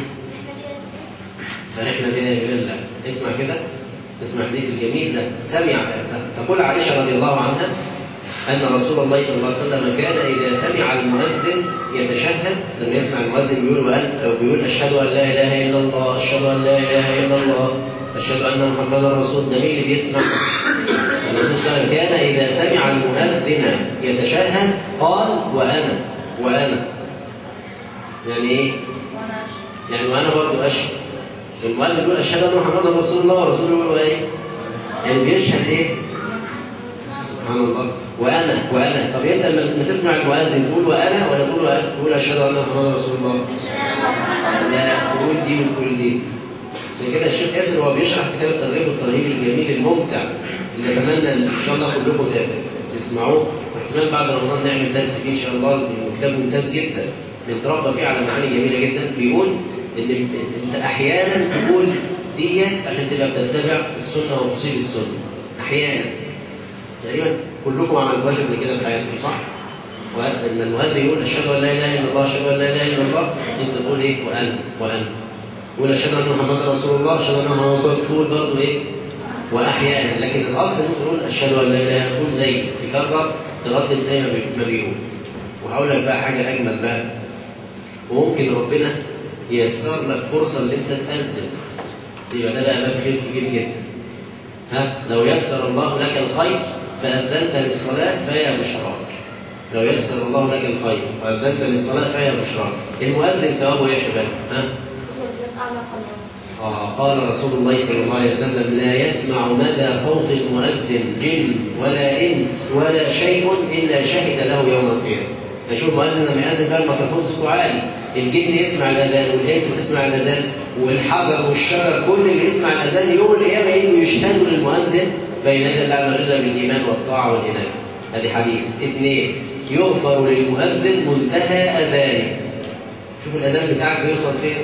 فرحنا بها إلى الله، اسمع كده اسمع الحديث الجميل ده سمع تقول عائشة رضي الله عنها أن رسول الله صلى الله عليه وسلم كان إذا سمع المؤذن يتشهد لما يسمع المؤذن بيقول وأن أو بيقول أشهد أن لا إله إلا الله أشهد أن لا إله إلا الله أشهد أن محمدا رسول ده مين اللي بيسمع؟ الرسول صلى الله عليه وسلم كان إذا سمع المؤذن يتشهد قال وأنا وأنا يعني إيه؟ يعني وأنا برضه أشهد المؤذن يقول أشهد أن محمدا رسول الله ورسوله يقول إيه؟ يعني بيشهد إيه؟ سبحان الله وانا وانا طب انت لما تسمع المؤذن تقول وانا ولا تقول تقول اشهد ان محمدا رسول الله لا تقول دي وتقول دي عشان كده الشيخ ياسر وهو بيشرح كتاب الترغيب والترهيب الجميل الممتع اللي اتمنى ان شاء الله كلكم تسمعوه واحتمال بعد رمضان نعمل درس فيه ان شاء الله كتاب ممتاز جدا بنتربى فيه على معاني جميله جدا بيقول ان انت احيانا تقول ديت عشان تبقى بتتبع السنه وتصيب السنه احيانا تقريبا كلكم عملتوهاش قبل كده في حياتكم صح؟ وان المؤذن يقول اشهد ان لا اله الا الله اشهد ان لا اله الا الله انت تقول ايه؟ وانا وانا يقول اشهد ان محمدا رسول الله اشهد ان محمدا رسول الله تقول برضه ايه؟ واحيانا لكن الاصل ان تقول اشهد ان لا اله الا الله تقول زي تكرر تردد زي ما بيقول وهقول لك بقى حاجه اجمل بقى وممكن ربنا ييسر لك فرصه ان انت تقدم يبقى ده بقى باب خير كبير جدا ها لو يسر الله لك الخير فأذنت للصلاة فهي بشراك لو يسر الله لك الخير وأذنت للصلاة فهي بشراك المؤذن ثوابه يا شباب ها آه قال رسول الله صلى الله عليه وسلم لا يسمع مدى صوت المؤذن جن ولا إنس ولا شيء إلا شهد له يوم القيامة نشوف المؤذن لما يأذن بقى الميكروفون صوته عالي الجن يسمع الأذان والإنس يسمع الأذان والحجر والشجر كل اللي يسمع الأذان يوم القيامة يجوا يشهدوا للمؤذن بين يدي الله عز وجل بالإيمان والطاعة والإنابة هذه حديث اثنين يغفر للمؤذن منتهى أذانه شوف الأذان بتاعك بيوصل فين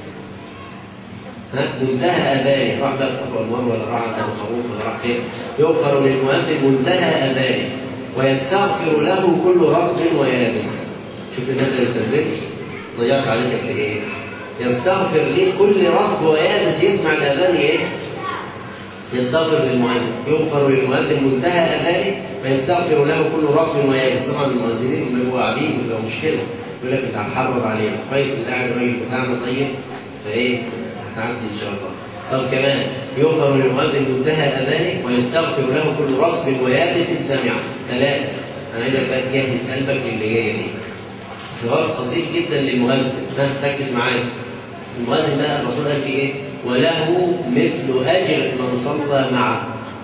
ها منتهى أذانه راح بقى الصفا والمروة ولا راح أبو خروف ولا راح فين يغفر للمؤذن منتهى أذانه ويستغفر له كل رطب ويابس شوف الناس اللي بتنزلش ضيعت عليك قد ايه يستغفر ليه كل رطب ويابس يسمع الأذان ايه يستغفر للمؤذن يغفر للمؤذن منتهى اذانه فيستغفر له كل رطب ويابس طبعا المؤذنين اللي بيبقوا قاعدين بتبقى مشكله يقول لك انت هتحرض علينا كويس اللي قاعد الراجل بتاعنا طيب فايه هتعدي ان شاء الله طب كمان يغفر للمؤذن منتهى اذانه ويستغفر له كل رطب ويابس سامعا ثلاثه انا عايزك بقى تجهز قلبك للي جايه دي ثواب خطير جدا للمؤذن ركز معايا المؤذن ده الرسول قال فيه ايه وله مثل أجر من صلى معه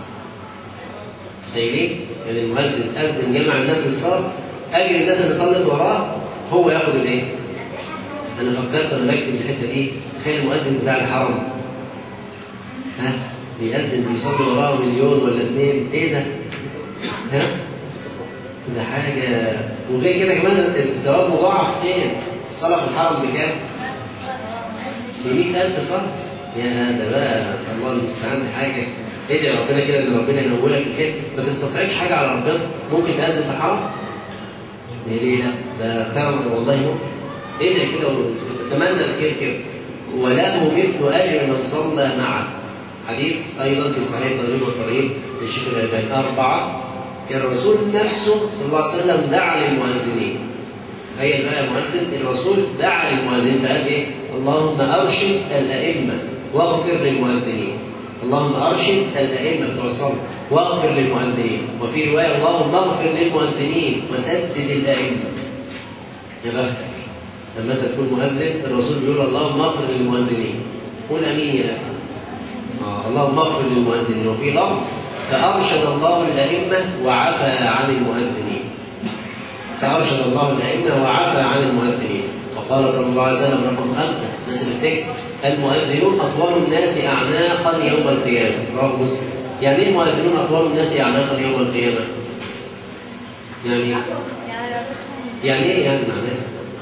تخيلين يعني المؤذن أذن جمع الناس للصلاة أجر الناس اللي صلت وراه هو ياخد الإيه؟ أنا فكرت أنا بكتب الحتة دي تخيل المؤذن بتاع الحرم ها بيأذن بيصلي وراه مليون ولا اثنين إيه ده؟ ها؟ ده حاجة وغير كده كمان الثواب مضاعف فين؟ الصلاة في الحرم بكام؟ في 100000 صلاة يا ده بقى الله المستعان حاجه ادعي ربنا كده ان ربنا ينولك الخير ما تستطيعش حاجه على ربنا ممكن تأذن في الحرم ليه لا ده كرم والله ممكن ادعي كده وتتمنى الخير كده وله مثل اجر من صلى معه حديث ايضا في صحيح الترغيب والترهيب للشيخ الالباني اربعه الرسول نفسه صلى الله عليه وسلم دعا للمؤذنين تخيل بقى يا مؤذن الرسول دعا للمؤذن فقال ايه؟ اللهم ارشد الائمه واغفر للمؤذنين. اللهم ارشد الائمه بتوع الصلاه واغفر للمؤذنين، وفي روايه اللهم اغفر للمؤذنين وسدد الائمه. يا بختك لما انت تكون مؤذن الرسول بيقول اللهم اغفر للمؤذنين. قول امين يا اخي. آه اللهم اغفر للمؤذنين وفي لفظ فارشد الله الائمه وعفى عن المؤذنين. فأرشد الله الأئمة وعفى عن المؤذنين وقال صلى الله عليه وسلم رقم خمسة الناس اللي بتكتب المؤذنون أطول الناس أعناقا يوم القيامة رواه مسلم يعني إيه المؤذنون أطول الناس أعناقا يوم القيامة؟ يعني يعني إيه يعني معناه؟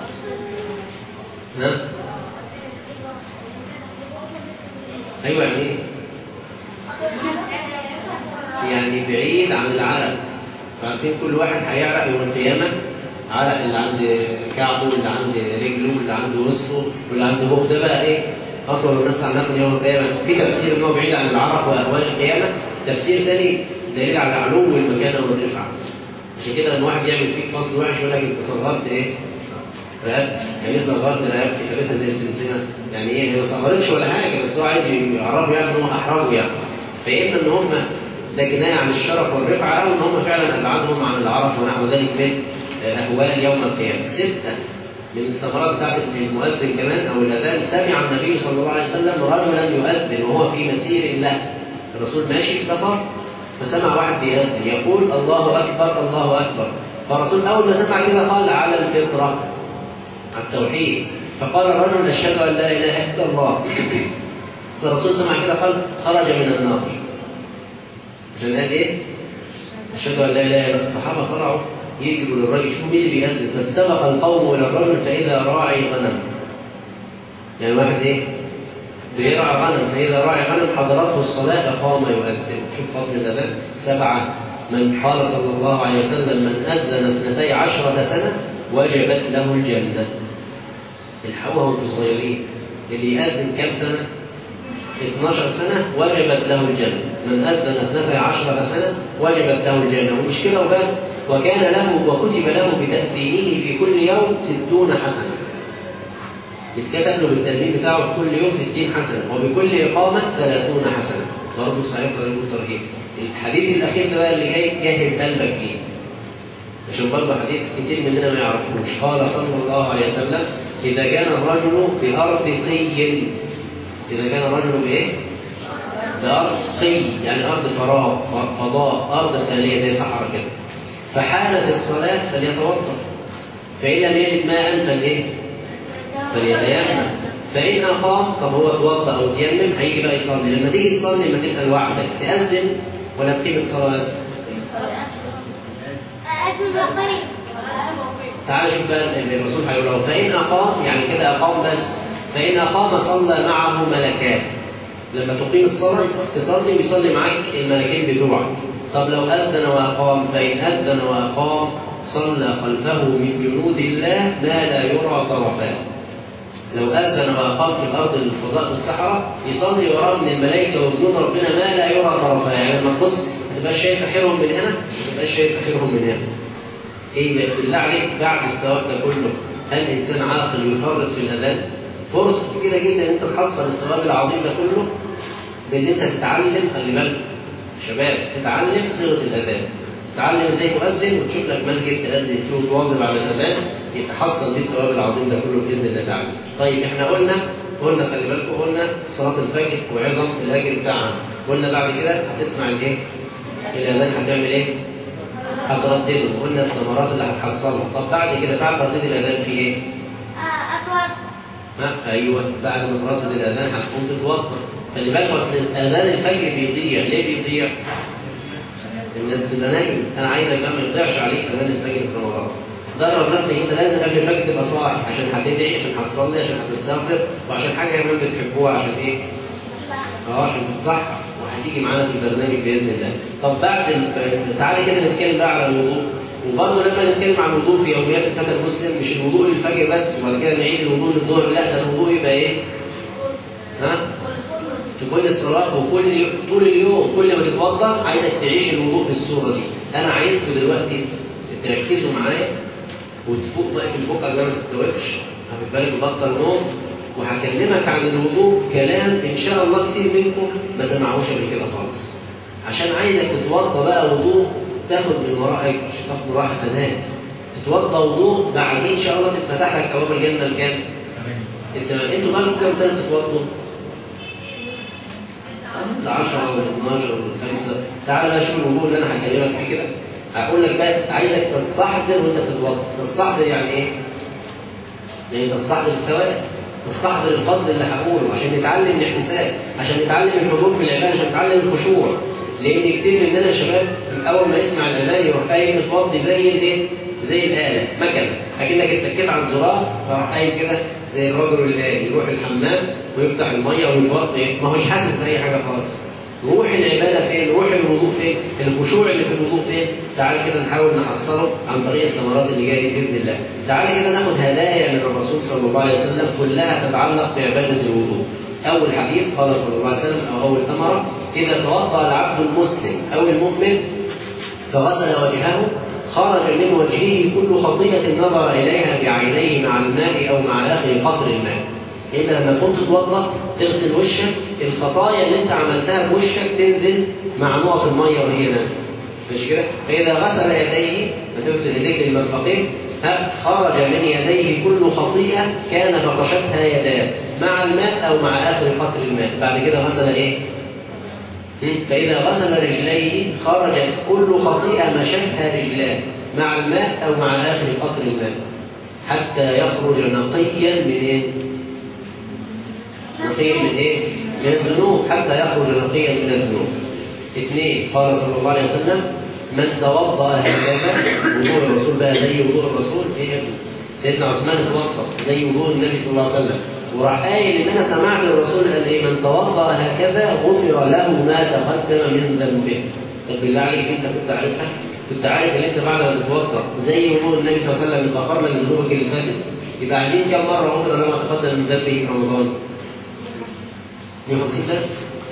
ها؟ أيوه يعني إيه؟ يعني بعيد عن العرق فعارفين كل واحد هيعرق يوم القيامة عرق اللي عند كعبه واللي عند رجله واللي عند وسطه واللي عند بقه ده بقى ايه؟ أطول الناس عناقا يوم القيامة في تفسير إن هو بعيد عن العرق وأهوال القيامة تفسير تاني دليل على علو المكانة والرفعة عشان كده لما واحد يعمل فيك فصل وحش يقول لك أنت صغرت إيه؟ رقبتي يعني ايه صغرت رقبتي خليتها زي السلسلة يعني ايه هي ما صغرتش ولا حاجة بس هو عايز يعرفوا يعني ان هو احرجه يعني فإما ان هم ده كناية عن الشرف والرفعة أو إن هم فعلا أبعدهم عن العرف ونحو ذلك من أهوال يوم القيامة. ستة من الثمرات بتاعت المؤذن كمان أو الأذان سمع النبي صلى الله عليه وسلم رجلا يؤذن وهو في مسير له. الرسول ماشي في سفر فسمع واحد بيأذن يقول الله أكبر الله أكبر. فالرسول أول ما سمع كده قال على الفطرة على التوحيد فقال الرجل أشهد أن لا إله إلا الله. فالرسول سمع كده قال خرج من النار. عشان قال ايه؟ أشهد أن لا إله إلا الصحابة طلعوا يجروا للرجل شوفوا مين اللي بيأذن فاستبق القوم إلى الرجل فإذا راعي غنم يعني واحد إيه؟ بيرعى غنم فإذا راعي غنم حضرته الصلاة فقام يؤذن شوف فضل الأذان سبعة من قال صلى الله عليه وسلم من أذن اثنتي عشرة سنة وجبت له الجنة الحقوها وانتم صغيرين اللي يأذن كم سنة؟ 12 سنة وجبت له الجنة من أذن اثنتي عشرة سنة وجبت له الجنة ومش كده وبس وكان له وكتب له بتأذينه في كل يوم ستون حسنة يتكتب له بالتأذين بتاعه كل يوم ستين حسنة وبكل إقامة ثلاثون حسنة برضه صحيح طريق الترهيب الحديث الأخير ده بقى اللي جاي جهز قلبك فيه عشان برضه حديث كتير مننا ما يعرفوش قال صلى الله عليه وسلم إذا كان الرجل بأرض قي إذا كان الرجل بإيه؟ بأرض قي يعني أرض فراغ فضاء أرض خالية زي صحراء كده فحانت الصلاة فليتوضأ فإن لم يجد ماء فلإيه؟ فليتيمم فإن أقام طب هو توضأ أو تيمم هيجي بقى يصلي لما تيجي تصلي لما تبقى لوحدك تأذن ولا تقيم الصلاة بس؟ تعال شوف بقى اللي الرسول هيقول له فإن أقام يعني كده أقام بس فإن أقام صلى معه ملكان لما تقيم الصلاة تصلي بيصلي معاك الملكين بتوعك طب لو أذن وأقام فإن أذن وأقام صلى خلفه من جنود الله ما لا يرى طرفاه لو أذن وأقام في الأرض الفضاء في الصحراء يصلي وراه من الملائكة وجنود ربنا ما لا يرى طرفاه يعني لما تبص ما تبقاش شايف آخرهم من هنا ما تبقاش شايف آخرهم من هنا إيه بالله عليك بعد الثواب ده كله هل إنسان عاقل يفرط في الأذان؟ فرصة كبيرة جدا إن أنت تحصل الثواب العظيم ده كله بإن أنت تتعلم خلي بالك شباب تتعلم صيغة الأذان تتعلم ازاي تؤذن وتشوف لك مسجد تأذن فيه وتواظب على الأذان يتحصل بيه الثواب العظيم ده كله بإذن الله تعالى. طيب احنا قلنا قلنا خلي بالكم قلنا صلاة الفجر وعظم الأجر بتاعها قلنا بعد كده هتسمع الإيه؟ الأذان هتعمل إيه؟ هتردده قلنا الثمرات اللي هتحصلها طب بعد كده بعد ترديد الأذان في إيه؟ أطول ها ايوه بعد ما تردد الاذان هتقوم تتوضا خلي بالك اصل اذان الفجر بيضيع ليه بيضيع؟ الناس تبقى نايم انا عايزك بقى ما يضيعش عليك اذان الفجر في رمضان درب نفسك انت لازم قبل الفجر تبقى صاحي عشان هتدعي عشان هتصلي عشان هتستغفر وعشان حاجه كمان بتحبوها عشان ايه؟ اه عشان تتصحى وهتيجي معانا في البرنامج باذن الله. طب بعد ال... تعالى كده نتكلم بقى على الوضوء وبرضه لما نتكلم عن الوضوء في يوميات الفتى المسلم مش الوضوء للفجر بس وبعد كده نعيد الوضوء للظهر لا ده الوضوء يبقى ايه؟ ها؟ في كل الصلاة وكل طول اليوم كل ما تتوضا عايزك تعيش الوضوء بالصورة دي. أنا عايزكم دلوقتي تركزوا معايا وتفوق بقى في البكره ده ما تتوبش واخد بالك وبطل نوم وهكلمك عن الوضوء كلام ان شاء الله كتير منكم ما سمعوش قبل كده خالص عشان عايزك تتوضى بقى وضوء تاخد من ورائك تاخد من وراه حسنات تتوضى وضوء بعدين ان شاء الله تتفتح لك ابواب الجنه بكام؟ انت انتوا بقالكم كام سنه تتوضوا؟ ال 10 وال 12 وال 5 تعال بقى شوف الوضوء اللي انا هكلمك فيه كده هقول لك بقى عايزك تستحضر وانت بتتوضا تستحضر يعني ايه؟ يعني تستحضر الثواب تستحضر الفضل اللي هقوله عشان نتعلم الاحتساب عشان نتعلم الحضور في العباده عشان نتعلم الخشوع لان كتير مننا يا شباب اول ما يسمع الاذان يروح قايم متوضي زي الايه؟ زي الاله مكنه اكنك اتكيت على الزرار فراح قايم كده زي الرجل الآلي يروح الحمام ويفتح الميه ويتوضا ما هوش حاسس باي حاجه خالص روح العباده فين؟ روح الوضوء فين؟ الخشوع اللي في الوضوء فين؟ تعال كده نحاول نحصله عن طريق الثمرات اللي جايه باذن الله. تعال كده ناخد هدايا من الرسول صلى الله عليه وسلم كلها تتعلق بعباده الوضوء. اول حديث قال صلى الله عليه وسلم او اول ثمره اذا توضا العبد المسلم او المؤمن فغسل وجهه خرج من وجهه كل خطيئة نظر إليها بعينيه مع الماء أو مع آخر قطر الماء. إذا لما كنت تتوضا تغسل وشك الخطايا اللي أنت عملتها بوشك تنزل مع نقط المية وهي نازلة. مش كده؟ فإذا غسل يديه فتغسل يديك للمرفقين خرج من يديه كل خطيئة كان بطشتها يداه مع الماء أو مع آخر قطر الماء. بعد كده غسل إيه؟ فإذا غسل رجليه خرجت كل خطيئة مشتها رجلاه مع الماء أو مع آخر قطر الماء حتى يخرج نقيا من إيه؟ نقيا من إيه؟ من الذنوب حتى يخرج نقيا من الذنوب. اثنين قال صلى الله عليه وسلم من توضأ هكذا وضوء الرسول بقى زي وضوء الرسول إيه يا ابني؟ سيدنا عثمان اتوضأ زي وضوء النبي صلى الله عليه وسلم وراح قايل ان انا سمعت الرسول قال ايه من توضا هكذا غفر له ما تقدم من ذنبه طب بالله عليك انت كنت عارفها؟ كنت عارف ان انت بعد ما تتوضا زي وضوء النبي صلى الله عليه وسلم اتغفر لك ذنوبك اللي فاتت يبقى قاعدين كم مره غفر له ما تقدم من ذنبه في رمضان؟ 150 بس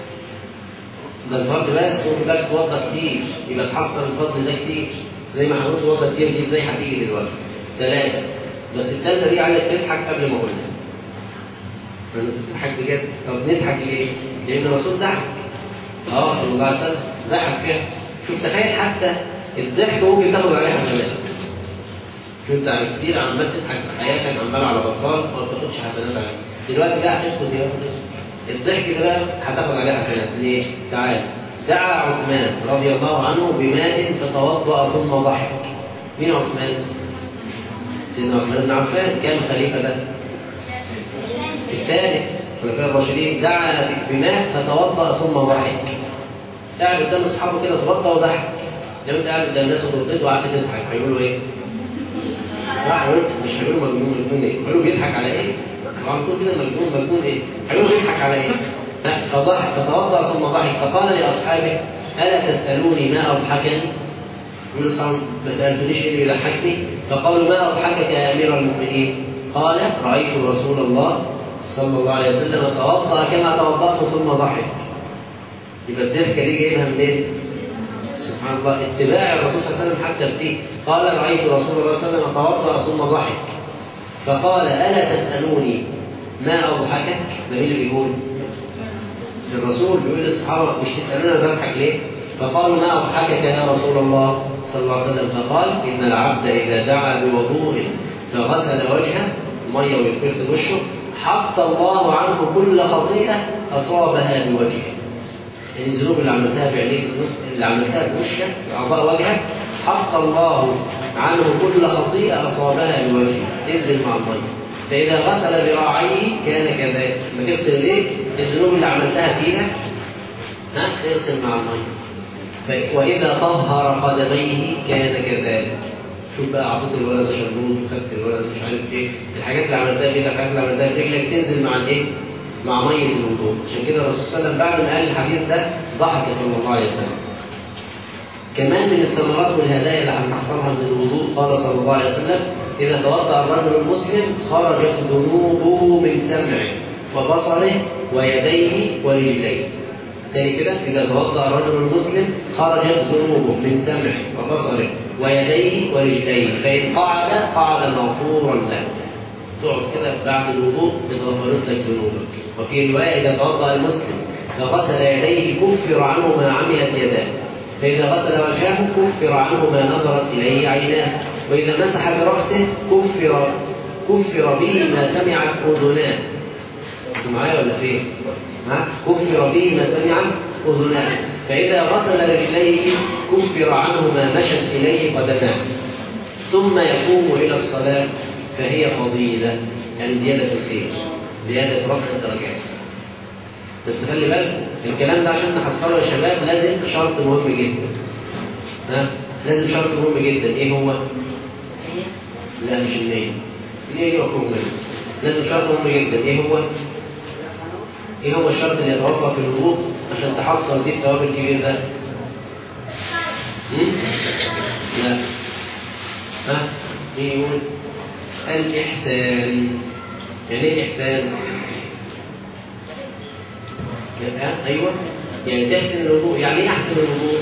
ده الفرد بس ممكن بقى تتوضا كتير يبقى تحصل الفضل ده كتير زي ما هنقول تتوضا كتير دي ازاي هتيجي دلوقتي؟ ثلاثه بس الثالثه دي عايزك تضحك قبل ما اقولها فانت بتضحك بجد طب نضحك ليه؟ لان الرسول ضحك اه صلى الله عليه وسلم ضحك فعلا شوف تخيل حتى الضحك ممكن تاخد عليه حسنات شوف انت كتير عمال تضحك في حياتك عمال على بطال ما بتاخدش حسنات عليه دلوقتي بقى هتسكت يا اسكت الضحك ده بقى هتاخد عليه حسنات ليه؟ تعال دعا عثمان رضي الله عنه بماء فتوضا ثم ضحك مين عثمان؟ سيدنا عثمان بن عفان كان خليفه ده الثالث خلفاء الراشدين دعا بماء فتوضا ثم ضحك قاعد قدام اصحابه كده توضا وضحك لو انت قاعد قدام الناس وتردد وقعدت تضحك هيقولوا ايه؟ صح مش هيقولوا مجنون مجنون ايه؟ هيقولوا بيضحك على ايه؟ على طول كده مجنون مجنون ايه؟ هيقولوا بيضحك على ايه؟ لا فضحك فتوضا ثم ضحك فقال لاصحابه الا تسالوني ما اضحكني؟ يقول صعب ما سالتنيش ايه اللي يضحكني؟ فقالوا ما اضحكك يا امير المؤمنين؟ قال رايت رسول الله صلى الله عليه وسلم توضا كما توضات ثم ضحك يبقى الضحكه دي جايبها منين؟ سبحان الله اتباع الرسول صلى الله عليه وسلم حتى في دي قال رايت رسول الله صلى الله عليه وسلم توضا ثم ضحك فقال الا تسالوني ما اضحكك؟ ده مين اللي بيقول؟ الرسول بيقول للصحابه مش تسالوني انا بضحك ليه؟ فقالوا ما اضحكك يا رسول الله صلى الله عليه وسلم فقال ان العبد اذا دعا بوضوء فغسل وجهه ميه ويغسل وشه حط الله عنه كل خطيئة أصابها بوجهه يعني الذنوب اللي عملتها بعينيك اللي عملتها بوشك بأعضاء وجهك حط الله عنه كل خطيئة أصابها بوجهه تنزل مع المية فإذا غسل ذراعيه كان كذلك لما تغسل ايديك الذنوب اللي عملتها في ايدك ها تغسل مع المية وإذا طهر قدميه كان كذلك شوف بقى اعطيت الولد شربوط وخدت الولد مش عارف ايه الحاجات اللي عملتها بايدك الحاجات اللي عملتها برجلك تنزل مع الايه؟ مع ميه الوضوء عشان كده الرسول صلى الله عليه وسلم بعد ما قال الحديث ده ضحك صلى الله عليه وسلم كمان من الثمرات والهدايا اللي هنحصلها من الوضوء قال صلى الله عليه وسلم اذا توضا الرجل المسلم خرجت ذنوبه من سمعه وبصره ويديه ورجليه تاني كده إذا توضأ الرجل المسلم خرجت ذنوبه من سمعه وبصره ويديه ورجليه فإن قعد قعد مغفورا له تقعد كده بعد الوضوء اتغفرت لك ذنوبك وفي رواية إذا توضأ المسلم فغسل يديه كفر عنه ما عملت يداه فإذا غسل وجهه كفر عنه ما نظرت إليه عيناه وإذا مسح برأسه كفر كفر به ما سمعت أذناه انتوا معايا ولا فين؟ ها؟ كفر به ما سمعت أذناه فإذا غسل رجليه كفر عنه ما مشت إليه قدماه ثم يقوم إلى الصلاة فهي فضيلة يعني زيادة الخير زيادة رفع الدرجات بس خلي بالك الكلام ده عشان نحصله يا شباب لازم شرط مهم جدا ها لازم شرط مهم جدا ايه هو لا مش النية النية دي مفروغ منها لازم شرط مهم جدا ايه هو ايه هو الشرط اللي يتوفر في الوضوء عشان تحصل بيه الثواب الكبير ده هم؟ لا ها مين يقول الإحسان يعني ايه الإحسان ها ايوه يعني تحسن الوضوء يعني ايه احسن الوضوء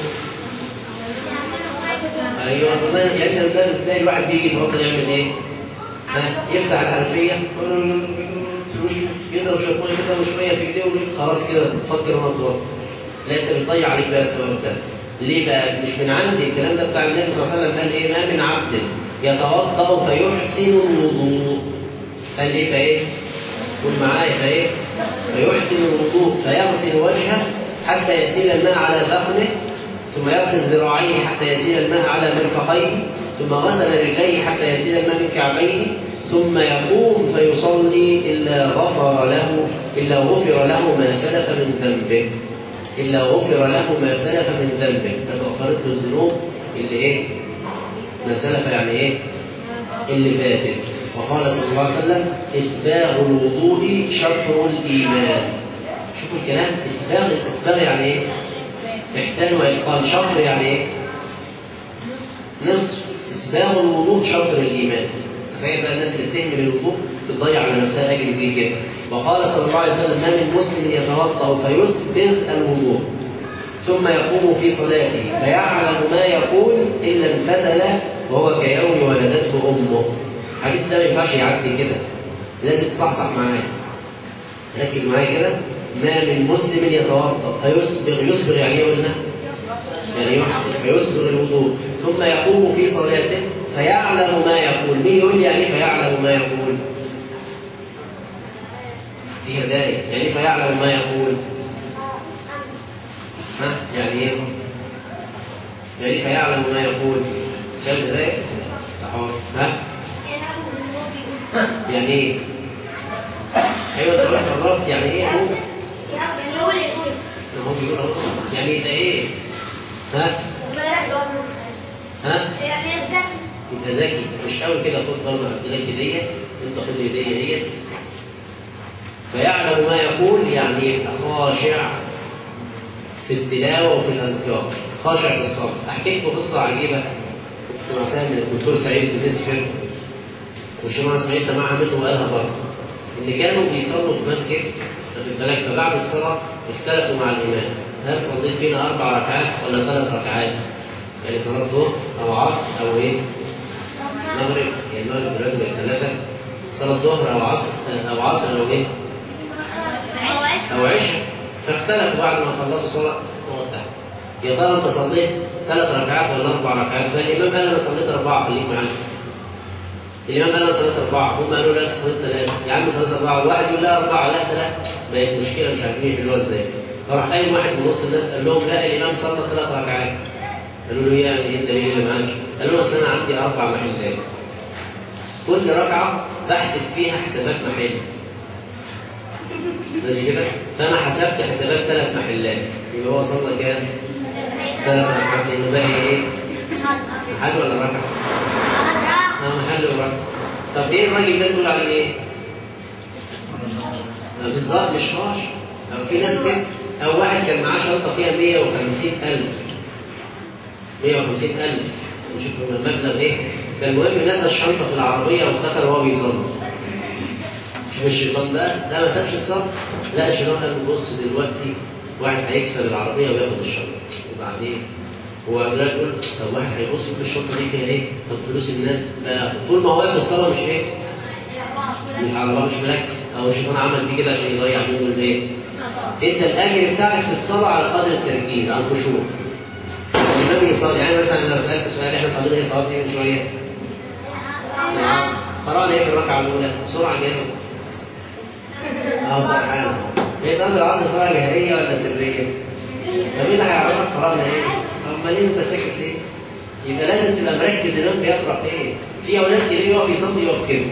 ايوه والله يعني انت قدام تلاقي الواحد بيجي يتوضا يعمل ايه ها يفتح الحنفيه يضرب شويه ميه كده وشويه في ايديه ويقول خلاص كده فكر وانا اتوضا لا انت بتضيع عليك بقى الثواب ده ليه بقى مش من عندي الكلام ده بتاع النبي صلى الله عليه وسلم قال ايه ما من عبد يتوضا فيحسن الوضوء قال ايه فايه قول معايا فايه فيحسن الوضوء فيغسل وجهه حتى يسيل الماء على ذقنه ثم يغسل ذراعيه حتى يسيل الماء على مرفقيه ثم غسل رجليه حتى يسيل الماء من كعبيه ثم يقوم فيصلي إلا غفر له إلا غفر له ما سلف من ذنبه إلا غفر له ما سلف من ذنبه فتغفرت له الذنوب اللي إيه؟ ما سلف يعني إيه؟ اللي فاتت وقال صلى الله عليه وسلم إسباغ الوضوء شطر الإيمان شوفوا الكلام إسباغ إسباغ يعني إيه؟ إحسان وإتقان شطر يعني إيه؟ نصف إسباغ الوضوء شطر الإيمان تخيل بقى الناس اللي بتهمل الوضوء بتضيع على نفسها أجر كبير جدا وقال صلى الله عليه وسلم ما من مسلم يتوضأ فيسبغ الوضوء ثم يقوم في صلاته فيعلم ما يقول إلا انفتل وهو كيوم ولدته أمه الحديث ده ما ينفعش يعدي كده لازم تصحصح معايا ركز معايا كده ما من مسلم يتوضا فيسبغ يسبغ يعني ايه قلنا؟ يعني يحسن فيسبغ الوضوء ثم يقوم في صلاته فيعلم ما يقول مين يقول لي يعني فيعلم ما يقول؟ في هدايا يعني فيعلم ما يقول ها يعني ايه؟ يعني فيعلم ما يقول شايف ازاي؟ صح ها؟ يعني ايه؟ ايوه انت قلت قربت يعني ايه هو؟ هو بيقول اهو يعني ده ايه؟ ها؟ ها؟ يبقى ذكي مش قوي كده خد برضه هديلك هديه انت خد الهديه ديت فيعلم ما يقول يعني يبقى خاشع في التلاوه وفي الاذكار خاشع في الصبر احكي لكم قصه عجيبه كنت سمعتها من الدكتور سعيد بن مسفر والجماعة اسماعيل سمعها منه وقالها برضه إن كانوا بيصلوا في مسجد واخد بالك فبعد الصلاة اختلفوا مع الإمام هل صليت بينا أربع ركعات ولا ثلاث ركعات؟ يعني صلاة ظهر أو عصر أو إيه؟ مغرب يعني المغرب دلوقتي بقت ثلاثة صلاة ظهر أو عصر أو عصر أو إيه؟ أو عشاء فاختلفوا بعد ما خلصوا صلاة نقعد تحت يا ترى أنت صليت ثلاث ركعات ولا أربع ركعات؟ فالإمام قال أنا صليت أربعة خليك معايا الإمام قال أنا صليت أربعة هم قالوا لا أنت صليت ثلاثة يا عم صليت أربعة واحد يقول لا أربعة لا ثلاثة بقت مشكلة مش عارفين يحلوها إزاي فراح قايم واحد من نص الناس قال لهم لا الإمام صلى ثلاث ركعات قالوا له يعني إيه الدليل اللي معاك؟ قالوا له أصل أنا عندي أربع محلات كل ركعة بحسب فيها حسابات محل ماشي كده؟ فأنا حسبت حسابات ثلاث محلات يبقى هو صلى كام؟ ثلاث ركعات لأنه باقي إيه؟ محل ولا ركعة؟ اه محل وركعة طب ايه الراجل ده تقول عليه ايه؟ بالظبط مش خاش لو في ناس كده او واحد كان معاه شنطه فيها 150000 150000 نشوف المبلغ ايه فالمهم نسى الشنطه في العربيه وافتكر وهو بيصلي شوف الشيطان ده ده ما سابش الصلاه لا الشيطان قال له بص دلوقتي واحد هيكسر العربيه وياخد الشنطه وبعدين هو دلوقتي يقول طب واحد هيبص في الشنطه دي فيها ايه؟ طب فلوس الناس بقى طول ما هو واقف في الصلاه مش ايه؟ مش على الله مش مركز او الشيطان عمل فيه كده عشان يضيع منه الايه؟ انت الاجر بتاعك في الصلاه على قدر التركيز على الخشوع النبي يصلي يعني مثلا لو سالت سؤال احنا صلينا ايه صلاه من شويه؟ العصر قرانا ايه في الركعه الاولى؟ بسرعه جاوب اه سبحان هي صلاه العصر صلاه جهريه ولا سريه؟ طب مين اللي هيعرفك قرانا ايه؟ امال ليه انت ساكت ليه؟ يبقى لازم تبقى مركز الامام بيقرا ايه؟ في اولاد تلاقيه يقف يصلي يقف كده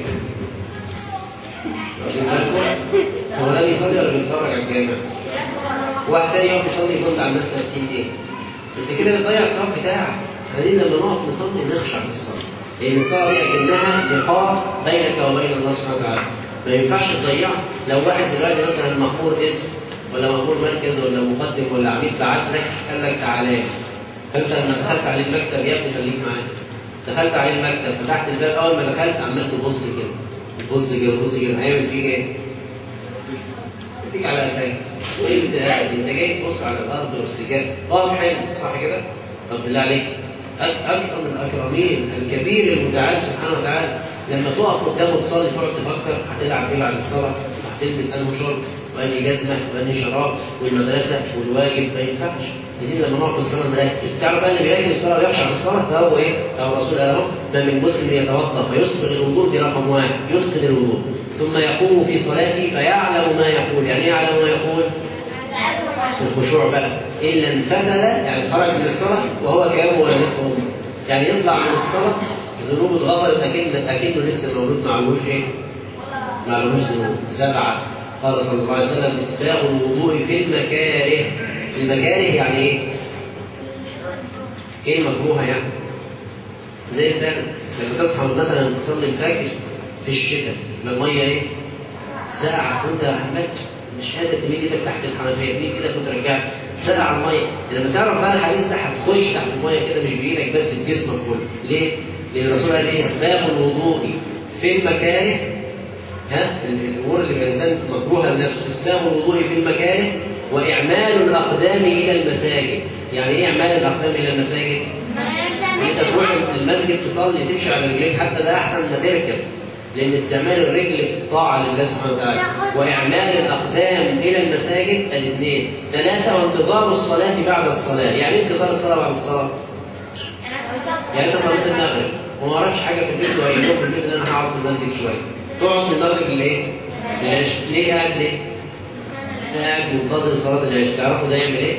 واخدين بالكم؟ هو ده بيصلي ولا بيتفرج على الجامع؟ واحد تاني يقف يصلي يبص على الناس لابسين ايه؟ انت كده بتضيع الثواب بتاعك عايزين لما نقف نصلي نخشع في الصلاه لان الصلاه دي اكنها لقاء بينك وبين الله سبحانه وتعالى ما ينفعش تضيعها لو واحد دلوقتي مثلا مأمور اسم ولا مأمور مركز ولا مقدم ولا عميد بعت لك قال لك تعالى لي. فانت لما دخلت عليه المكتب يا ابني خليك معايا دخلت عليه المكتب فتحت الباب اول ما دخلت عمال تبص كده تبص كده تبص كده هيعمل فيك ايه؟ يديك على قفاك وايه انت قاعد انت جاي تبص على الارض والسجاد اقف حلو صح كده؟ طب بالله عليك أك- اكثر من الاكرمين الكبير المتعال سبحانه وتعالى لما تقف قدامه تصلي تقعد تفكر هتلعب ايه بعد الصلاه هتلبس انه شرب وانهي جزمه وانهي شراب والمدرسه والواجب ما ينفعش عايزين لما نقف في الصلاه نركز تعرف بقى اللي بيركز الصلاه ويخشع في الصلاه ده هو ايه؟ ده هو الرسول قال اهو ما من مسلم يتوضا فيسبغ الوضوء دي رقم واحد يتقن الوضوء ثم يقوم في صلاته فيعلم ما يقول يعني ايه يعلم ما يقول؟ الخشوع بقى الا انفتل يعني خرج من الصلاه وهو كانه ولا نفسه يعني يطلع من الصلاه ذنوبه اتغفرت اكن اكنه لسه مولود معلوش ايه؟ معلوش ذنوب سبعه قال صلى الله عليه وسلم اسباغ الوضوء في المكاره المكاره يعني ايه؟ ايه المكروهه يعني؟ زي البرد لما تصحى مثلا تصلي الفجر في الشتاء يبقى الميه ايه؟ ساقعه وانت عمال مش قادر تمد ايدك تحت الحنفيه تمد ايدك وترجعها ساقعه الميه لما تعرف بقى الحديث ده هتخش تحت الميه كده مش بايدك بس بجسمك كله ليه؟ لان الرسول قال ايه؟ اسباب الوضوء في المكاره ها الامور اللي الانسان مكروهه لنفسه اسباب الوضوء في المكاره واعمال الاقدام الى المساجد يعني ايه اعمال الاقدام الى المساجد؟ انت تروح المسجد تصلي تمشي على رجليك حتى ده احسن ما تركب لان استعمال الرجل في الطاعه لله سبحانه وتعالى واعمال الاقدام الى المساجد الاثنين ثلاثه وانتظار الصلاه بعد الصلاه يعني ايه انتظار الصلاه بعد الصلاه يعني انت صليت المغرب وما وراكش حاجه في البيت وقايل لهم في البيت ان انا هقعد في المسجد شويه تقعد من المغرب للايه؟ للعشاء ليه قاعد ليه؟ قاعد منتظر صلاه العشاء تعرفوا ده يعمل ايه؟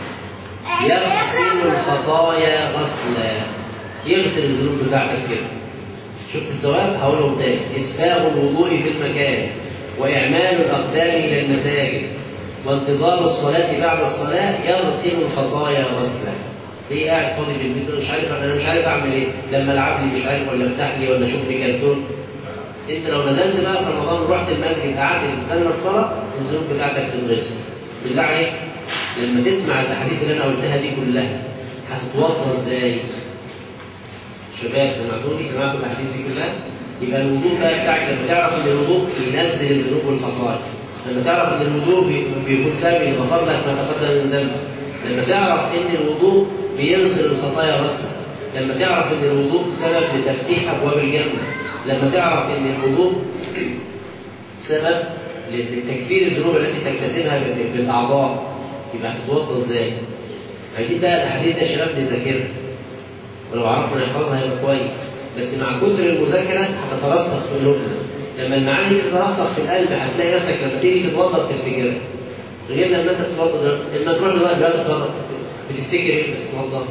يغسل الخطايا غسلا يغسل الذنوب بتاعتك كده شفت الثواب هقولهم تاني اسباغ الوضوء في المكان واعمال الاقدام الى المساجد وانتظار الصلاه بعد الصلاه يغسل الخطايا غسلا ليه قاعد فاضي في البيت مش عارف انا مش عارف اعمل ايه لما العب لي مش عارف ولا افتح لي ولا اشوف لي كرتون انت لو نزلت بقى في رمضان رحت المسجد قعدت تستنى الصلاه الذنوب بتاعتك تتغسل بالله عليك لما تسمع الاحاديث اللي انا قلتها دي كلها هتتوضا ازاي؟ شباب سمعتوني سمعتوا الاحاديث دي كلها؟ يبقى الوضوء بقى بتاعك لما تعرف ان الوضوء ينزل الذنوب والخطايا لما تعرف ان الوضوء بي- بيكون سبب يغفر لك ما تقدم من ذنبك لما تعرف ان الوضوء بيغسل الخطايا غسلا لما تعرف ان الوضوء سبب لتفتيح ابواب الجنه لما تعرف ان الوضوء سبب لتكفير الذنوب التي تكتسبها ب- بالاعضاء يبقى هتتوضا ازاي؟ عايزين بقى الاحاديث دي يا شباب نذاكرها ولو عرفنا نحفظها هيبقى كويس بس مع كتر المذاكره هتترسخ في قلوبنا لما المعاني دي تترسخ في القلب هتلاقي نفسك لما تيجي تتوضا بتفتكرها غير لما انت تتوضا دلوقتي لما تروح دلوقتي دلوقتي تتوضا بتفتكر ايه انت بتتوضا؟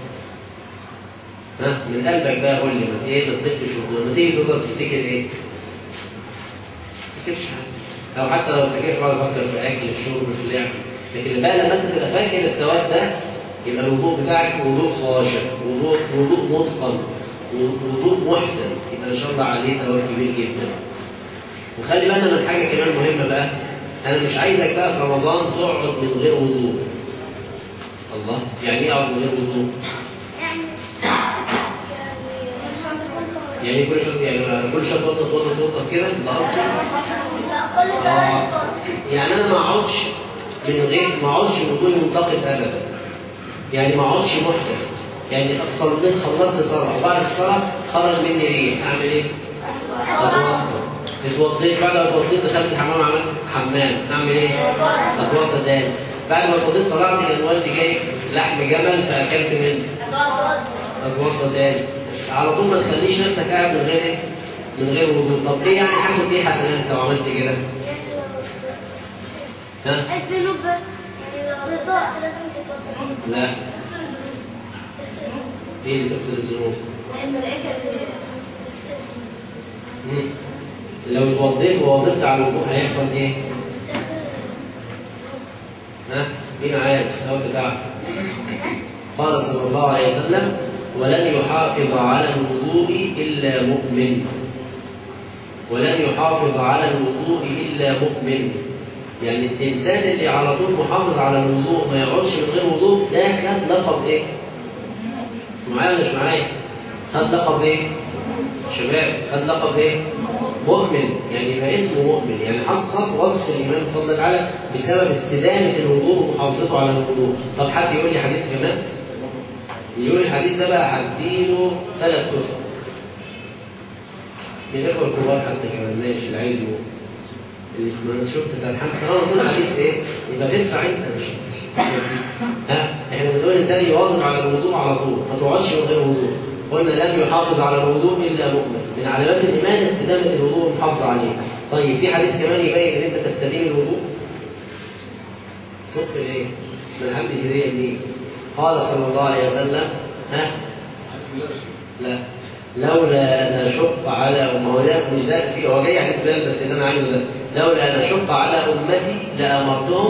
ها من قلبك بقى قول لي ما ايه ما تلفش وضوء لما تيجي تتوضا تفتكر ايه؟ ما تفتكرش حاجه او حتى لو افتكرت اقعد افكر في اكل في شرب في لعب لكن بقى لما انت تبقى فاكر الثواب ده يبقى الوضوء بتاعك وضوء خاشع وضوء وضوء متقن وضوء محسن يبقى ان شاء الله عليه ثواب كبير جدا وخلي بالنا من حاجه كمان مهمه بقى انا مش عايزك بقى في رمضان تقعد من غير وضوء الله يعني ايه اقعد من غير وضوء يعني كل شويه يعني كل شويه توضى توضى توضى كده ده قصدي اه يعني انا ما اقعدش من غير ما اقعدش وضوء منتقد ابدا يعني ما اقعدش محدث يعني صليت خلصت صلاه وبعد الصلاه خرج مني ريح اعمل ايه؟ اتوضا اتوضيت بعد ما اتوضيت دخلت الحمام عملت حمام اعمل ايه؟ اتوضا تاني بعد ما اتوضيت طلعت كان والدي جايب لحم جمل فاكلت منه اتوضا تاني على طول ما تخليش نفسك قاعد من غير ايه؟ من غير وضوء طب ايه يعني هاخد ايه حسنات لو عملت كده؟ ها؟ الذنوب بس يعني لو رضا لازم تتوضا لا ايه اللي تغسل الذنوب؟ الملائكة مم. لو اتوضيت وواظبت على الوضوء هيحصل ايه؟ ها؟ مين عارف السؤال بتاعك؟ قال صلى الله عليه وسلم ولن يحافظ على الوضوء إلا مؤمن ولن يحافظ على الوضوء إلا مؤمن يعني الإنسان اللي على طول محافظ على الوضوء ما يقعدش من غير وضوء ده خد لقب إيه؟ معايا ولا مش معايا؟ خد لقب إيه؟ شباب خد لقب إيه؟ مؤمن يعني يبقى اسمه مؤمن يعني حصل وصف الإيمان بفضل تعالى بسبب استدامة الوضوء ومحافظته على الوضوء طب حد يقول لي حديث كمان؟ يقول الحديث ده بقى هديله ثلاث كتب من الإخوة الكبار حتى كمان ماشي اللي عايز يقول اللي ما شفت سرحان طالما نقول حديث ايه يبقى تدفع انت مش ها احنا بنقول الانسان يواظب على الوضوء على طول ما تقعدش من غير وضوء قلنا لن يحافظ على الوضوء الا مؤمن من علامات الايمان استدامه الوضوء والمحافظه عليه طيب في حديث كمان يبين ان انت تستديم الوضوء تقبل ايه من عند هديه منين قال صلى الله عليه وسلم ها لا لولا ان اشق على ما هو ده مش ده في هو جاي حديث بلال بس اللي انا عايزه ده لولا ان اشق على امتي لامرتهم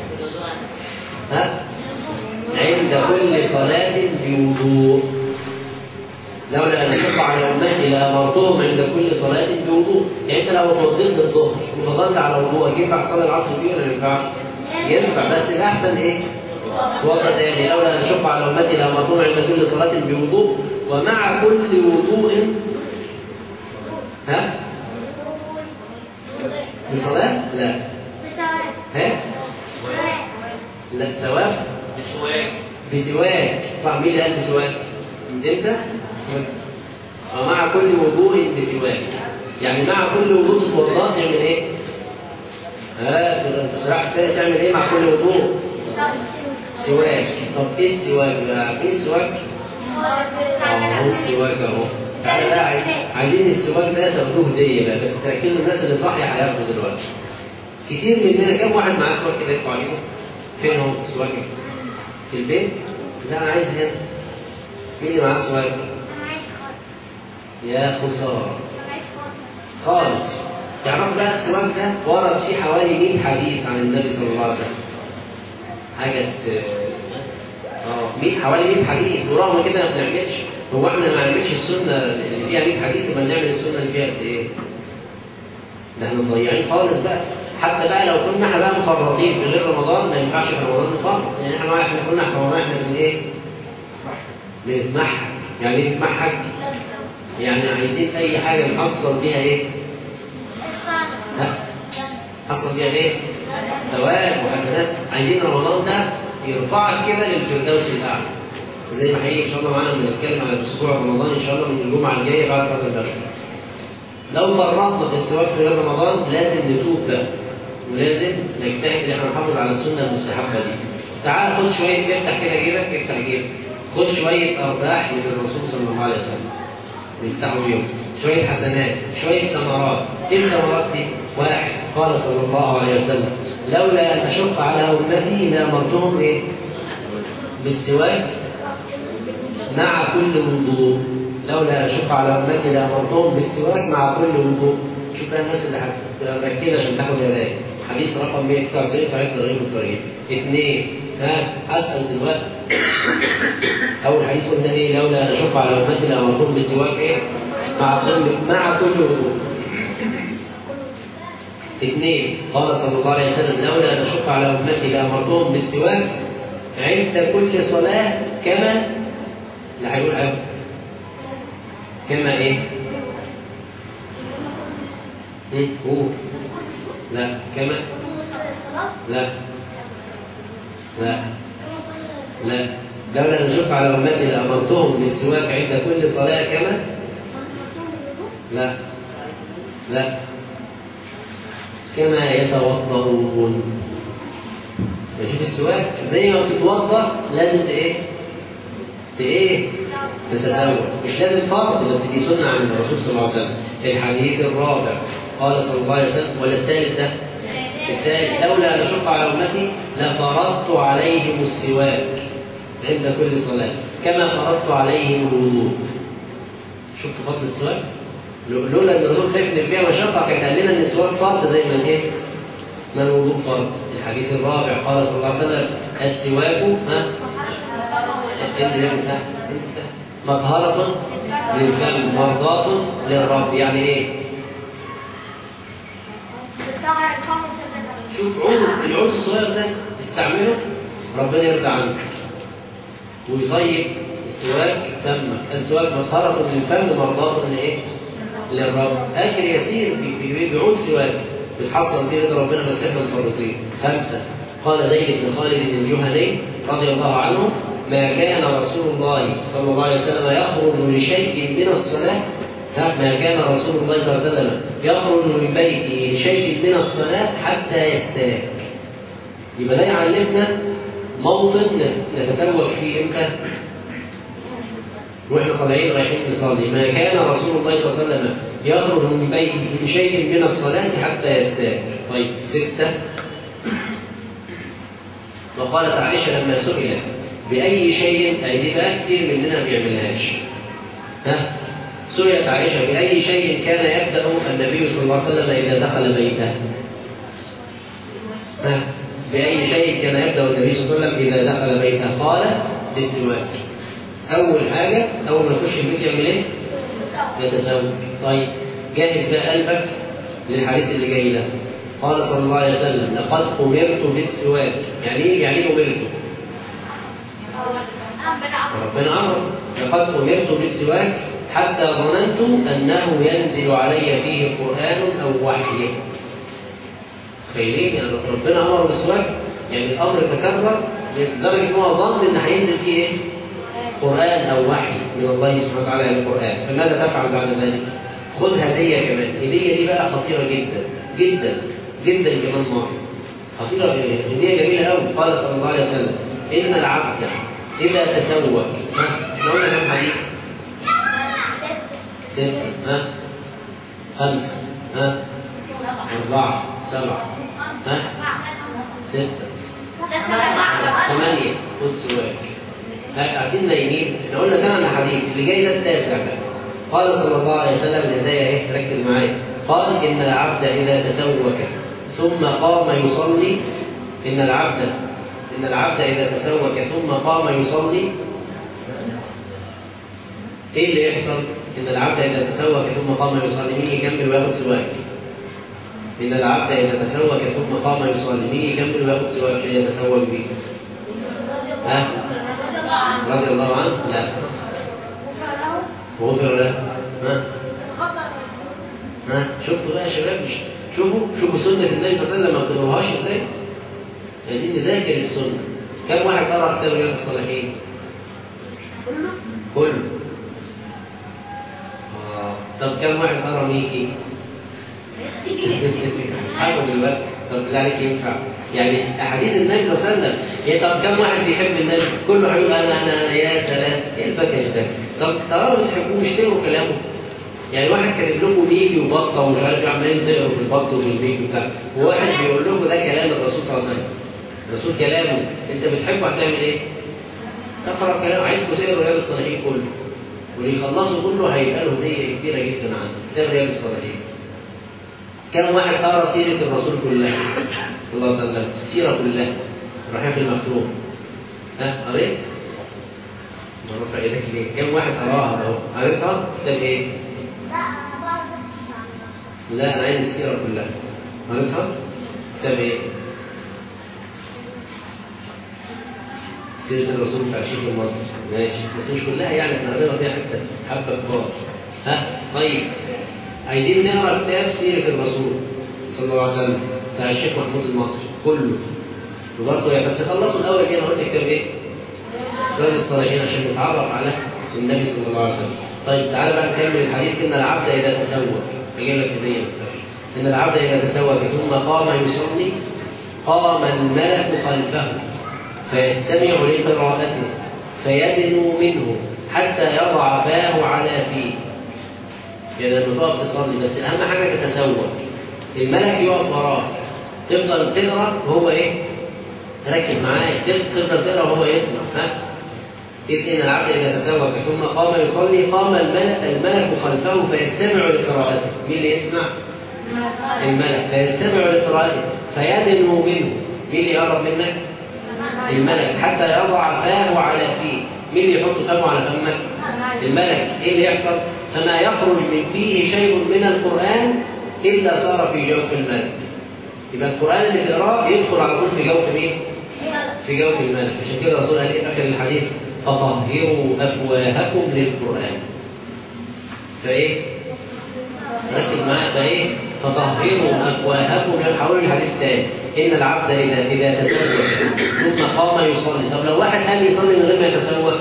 ها عند كل صلاة بوضوء لولا ان اشق على امتي لامرتهم عند كل صلاة بوضوء يعني انت لو اتوضيت للظهر وفضلت على وضوءك ينفع تصلي العصر فيه ولا ما ينفعش؟ ينفع بس الاحسن ايه؟ توضا تاني لولا ان اشق على امتي لامرتهم عند كل صلاة بوضوء ومع كل وضوء ها؟ بصلاة؟ لا ها؟ لا ثواب بسواك صح مين اللي قال بسواك؟ انت؟ ومع كل وضوء بسواك يعني مع كل وضوء تتوضا تعمل ايه؟ ها انت صراحة تعمل ايه مع كل وضوء؟ سواك طب ايه السواك بقى؟ ايه السواك؟ اهو السواك اهو تعالى بقى عايز- عايزين السواك ده تاخدوه هديه بقى بس تركزوا الناس اللي صاحيه هياخدوا دلوقتي كتير مننا كم واحد معاه سواك كده يدفع عليكم؟ فين هو السواك؟ في البيت؟ لا انا عايز هنا مين اللي معاه سواك؟ يا خساره خالص تعرفوا بقى السواك ده ورد فيه حوالي 100 حديث عن النبي صلى الله عليه وسلم حاجة اه 100 حوالي 100 حديث ورغم كده ما بنعملش هو احنا ما نعملش السنة اللي فيها 100 حديث يبقى نعمل السنة اللي فيها قد ايه؟ ده احنا مضيعين خالص بقى حتى بقى لو كنا احنا بقى مفرطين في غير رمضان ما ينفعش في رمضان نفرط يعني احنا احنا كنا في رمضان احنا بن ايه؟ بنتمحك يعني ايه نتمحك؟ يعني عايزين اي حاجة نحصل بيها ايه؟ ها؟ حصل بيها ايه؟ ثواب وحسنات عايزين رمضان ده يرفعك كده للفردوس الاعلى زي ما هيجي ان شاء الله معانا بنتكلم على اسبوع رمضان ان شاء الله من الجمعه الجايه بعد صلاه المغرب لو فرطنا في السواك في غير رمضان لازم نتوب بقى ولازم نجتهد ان احنا نحافظ على السنه المستحبه دي تعال خد شويه افتح كده جيبك افتح جيبك خد شويه ارباح من الرسول صلى الله عليه وسلم نفتحوا بيهم شوية حسنات شوية ثمرات ايه الثمرات دي؟ واحد قال صلى الله عليه وسلم لولا أن أشق على أمتي لأمرتهم إيه؟ بالسواك مع كل وضوء لولا أن أشق على أمتي لأمرتهم بالسواك مع كل وضوء شوف بقى الناس اللي هتركز عشان تاخد هدايا حديث رقم 199 صحيح ترغيب الترغيب اثنين ها هسأل دلوقتي أول حديث قلنا إيه لولا أن أشق على أمتي لأمرتهم بالسواك إيه؟ مع كل مع كل وضوء اثنين قال صلى الله عليه وسلم لولا أن أشق على أمتي لأمرتهم بالسواك عند كل صلاة كما لا هيقول عبد كما إيه؟ هم؟ قول لا كما لا لا لا لولا نشق على أمتي لأمرتهم بالسواك عند كل صلاة كما لا لا كما يتوضؤون شوف السواك زي ما بتتوضا لازم ت- ايه ت- ايه تتسوى مش لازم فرض بس دي سنه عند الرسول صلى الله عليه وسلم الحديث الرابع قال صلى الله عليه وسلم ولا الثالث ده الثالث لولا ان اشق على امتي لفرضت عليهم السواك عند كل صلاه كما فرضت عليهم الوضوء شفت فضل السواك لو- لولا ان الرسول خايف ان فيها مشقه كان قال لنا ان السواك فرض زي ما الايه ما الوضوء فرض الحديث الرابع قال صلى الله عليه وسلم السواك ها انزل من تحت انزل تحت مطهرة للفم مرضاة للرب يعني ايه؟ شوف عود العود الصغير ده تستعمله ربنا يرضى عنك ويطيب السواك فمك السواك مطهرة للفم مرضاة لايه؟ للرب اجر يسير ب- ب- بعود سواك بتحصل فيه رضا ربنا بس احنا مفرطين خمسه قال زيد بن خالد الجهني رضي الله عنه ما كان رسول الله صلى الله عليه وسلم يخرج لشيء من الصلاه ها، ما كان رسول الله صلى الله عليه وسلم يخرج من بيته لشيء من الصلاه حتى يستاك يبقى ده يعلمنا موطن نس- نتسوق فيه امتى واحنا طالعين رايحين نصلي ما كان رسول الله صلى الله عليه وسلم يخرج من بيته بشيء من الصلاة حتى يستاك طيب ستة وقالت عائشة لما سئلت بأي شيء أي دي بقى كتير مننا ما بيعملهاش ها سئلت عائشة بأي شيء كان يبدأ النبي صلى الله عليه وسلم إذا دخل بيته ها بأي شيء كان يبدأ النبي صلى الله عليه وسلم إذا دخل بيته قالت بالسواك أول حاجة أول ما يخش البيت يعمل إيه؟ يتسوق طيب جهز بقى قلبك للحديث اللي جاي ده قال صلى الله عليه وسلم لقد أمرت بالسواك يعني إيه يعني إيه أمرت؟ ربنا أمر لقد أمرت بالسواك حتى ظننت أنه ينزل علي فيه قرآن أو وحي تخيلين يعني ربنا أمر بالسواك يعني الأمر تكرر لدرجة إن هو ظن إن هينزل فيه إيه؟ قرآن أو وحي من الله سبحانه وتعالى إلى القرآن فماذا تفعل بعد ذلك؟ خذ هدية كمان الهدية دي بقى خطيرة جدا جدا جدا كمان مرة خطيرة هدية جميلة قوي قال صلى الله عليه وسلم إن العبد إذا تسوك ها إحنا قلنا كم حديث؟ ستة ها خمسة ها أربعة سبعة ها ستة ثمانية خد سواك ها قاعدين نايمين احنا قلنا ثمان احاديث اللي جاي ده التاسع بقى قال صلى الله عليه وسلم الهدايا ايه ركز معايا قال ان العبد اذا تسوك ثم قام يصلي ان العبد ان العبد اذا تسوك ثم قام يصلي ايه اللي يحصل ان العبد اذا تسوك ثم قام يصلي مين يكمل وياخد سواك ان العبد اذا تسوك ثم قام يصلي مين يكمل وياخد سواك عشان يتسوك بيه ها رضي الله عنه لا وغفر له ها ها شفتوا بقى يا شباب مش شوفوا شوفوا سنة النبي صلى الله عليه وسلم ما بتقروهاش ازاي عايزين نذاكر السنة كم واحد قرأ كتاب رياض الصالحين؟ كله آه. طب كم واحد قرأ ميكي؟ حاول دلوقتي طب بالله عليك ينفع يعني احاديث النبي صلى الله عليه وسلم يعني طب كم واحد بيحب النبي كله هيقول انا انا يا سلام ايه البكش ده طب طالما بتحبوه اشتروا كلامه يعني واحد كاتب لكم ميكي وبطه ومش عارف إيه، عمالين تقروا في البط وفي الميكي وبتاع وواحد بيقول لكم ده كلام الرسول صلى الله عليه وسلم الرسول كلامه انت بتحبه هتعمل ايه؟ تقرا كلامه عايزكم تقروا رياض الصالحين كله واللي يخلصوا كله هيبقى له هديه كبيره جدا عنه كتاب رياض الصالحين كم واحد قرا سيره الرسول كلها صلى الله عليه وسلم السيره كلها الرحيق المختوم ها قريت؟ مرفع ايدك ليه؟ كم واحد قراها اهو قريتها؟ كتاب ايه؟ لا انا عايز السيره كلها قريتها؟ كتاب ايه؟ سيرة الرسول بتاع الشيخ المصري ماشي بس مش كلها يعني احنا قرينا فيها حتى حبة كبار ها طيب عايزين نقرا كتاب سيرة الرسول صلى الله عليه وسلم بتاع الشيخ محمود المصري كله وبرضه بس خلصوا الاول كده قلت كتاب ايه؟ رياض الصالحين عشان نتعرف على النبي صلى الله عليه وسلم. طيب تعالى بقى نكمل الحديث ان العبد اذا تسوق اجيب لك هديه ان العبد اذا تسوق ثم قام يصلي قام الملك خلفه فيستمع لقراءته فيدنو منه حتى يضع فاه على فيه يعني لما تقف تصلي بس اهم حاجه تتسوق الملك يقف وراك تفضل تقرا وهو ايه؟ ركز معايا تفضل تقرا وهو يسمع ها؟ إذ إن العبد إذا تسوق ثم قام يصلي قام الملك, الملك خلفه فيستمع لقراءته مين اللي يسمع؟ الملك فيستمع لقراءته فيدنو منه مين اللي يقرب منك؟ الملك حتى يضع فاه على فيه مين اللي يحط فمه على فمك؟ الملك ايه اللي يحصل؟ فما يخرج من فيه شيء من القرآن إلا صار في جوف الملك يبقى القرآن اللي تقراه يدخل على طول في جوف مين؟ في جوف الملك عشان كده الرسول قال ايه في آخر الحديث فطهروا أفواهكم للقرآن فإيه؟ ركز معايا فإيه؟ فطهروا أفواهكم هقول الحديث تاني إن العبد إذا إذا تسوق ثم قام يصلي طب لو واحد قام يصلي من غير ما يتسوق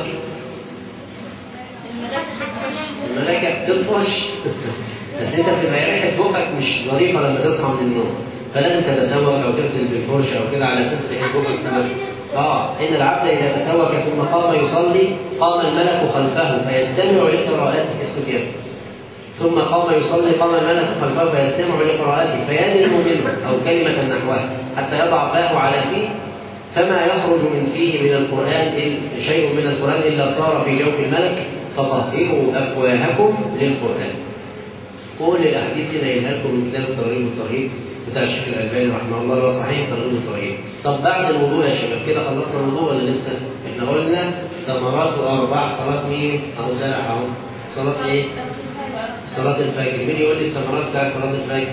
الملائكة بتفرش بس أنت بتبقى ريحة بقك مش ظريفة لما تصحى من النوم فلازم تتسوق أو تغسل بالفرشة أو كده على أساس ريحة بقك تبقى آه إن العبد إذا تسوق ثم قام يصلي قام الملك خلفه فيستمع لقراءته اسكت يا ثم قام يصلي قام الملك خلفه فيستمع لقراءته فيدنو منه أو كلمة نحوها حتى يضع فاه على فيه فما يخرج من فيه من القرآن شيء من القرآن إلا صار في جوف الملك فطهروا أفواهكم للقرآن كل الأحاديث دي نايلها لكم من كتاب الترغيب والترهيب بتاع الشيخ الألباني رحمه الله اللي هو صحيح الترغيب والترهيب طب بعد الوضوء يا شباب كده خلصنا الوضوء ولا لسه؟ احنا قلنا ثمرات وأربع صلاة مين؟ أهو سارح أهو صلاة إيه؟ صلاة الفجر مين يقول لي الثمرات بتاعت صلاة الفجر؟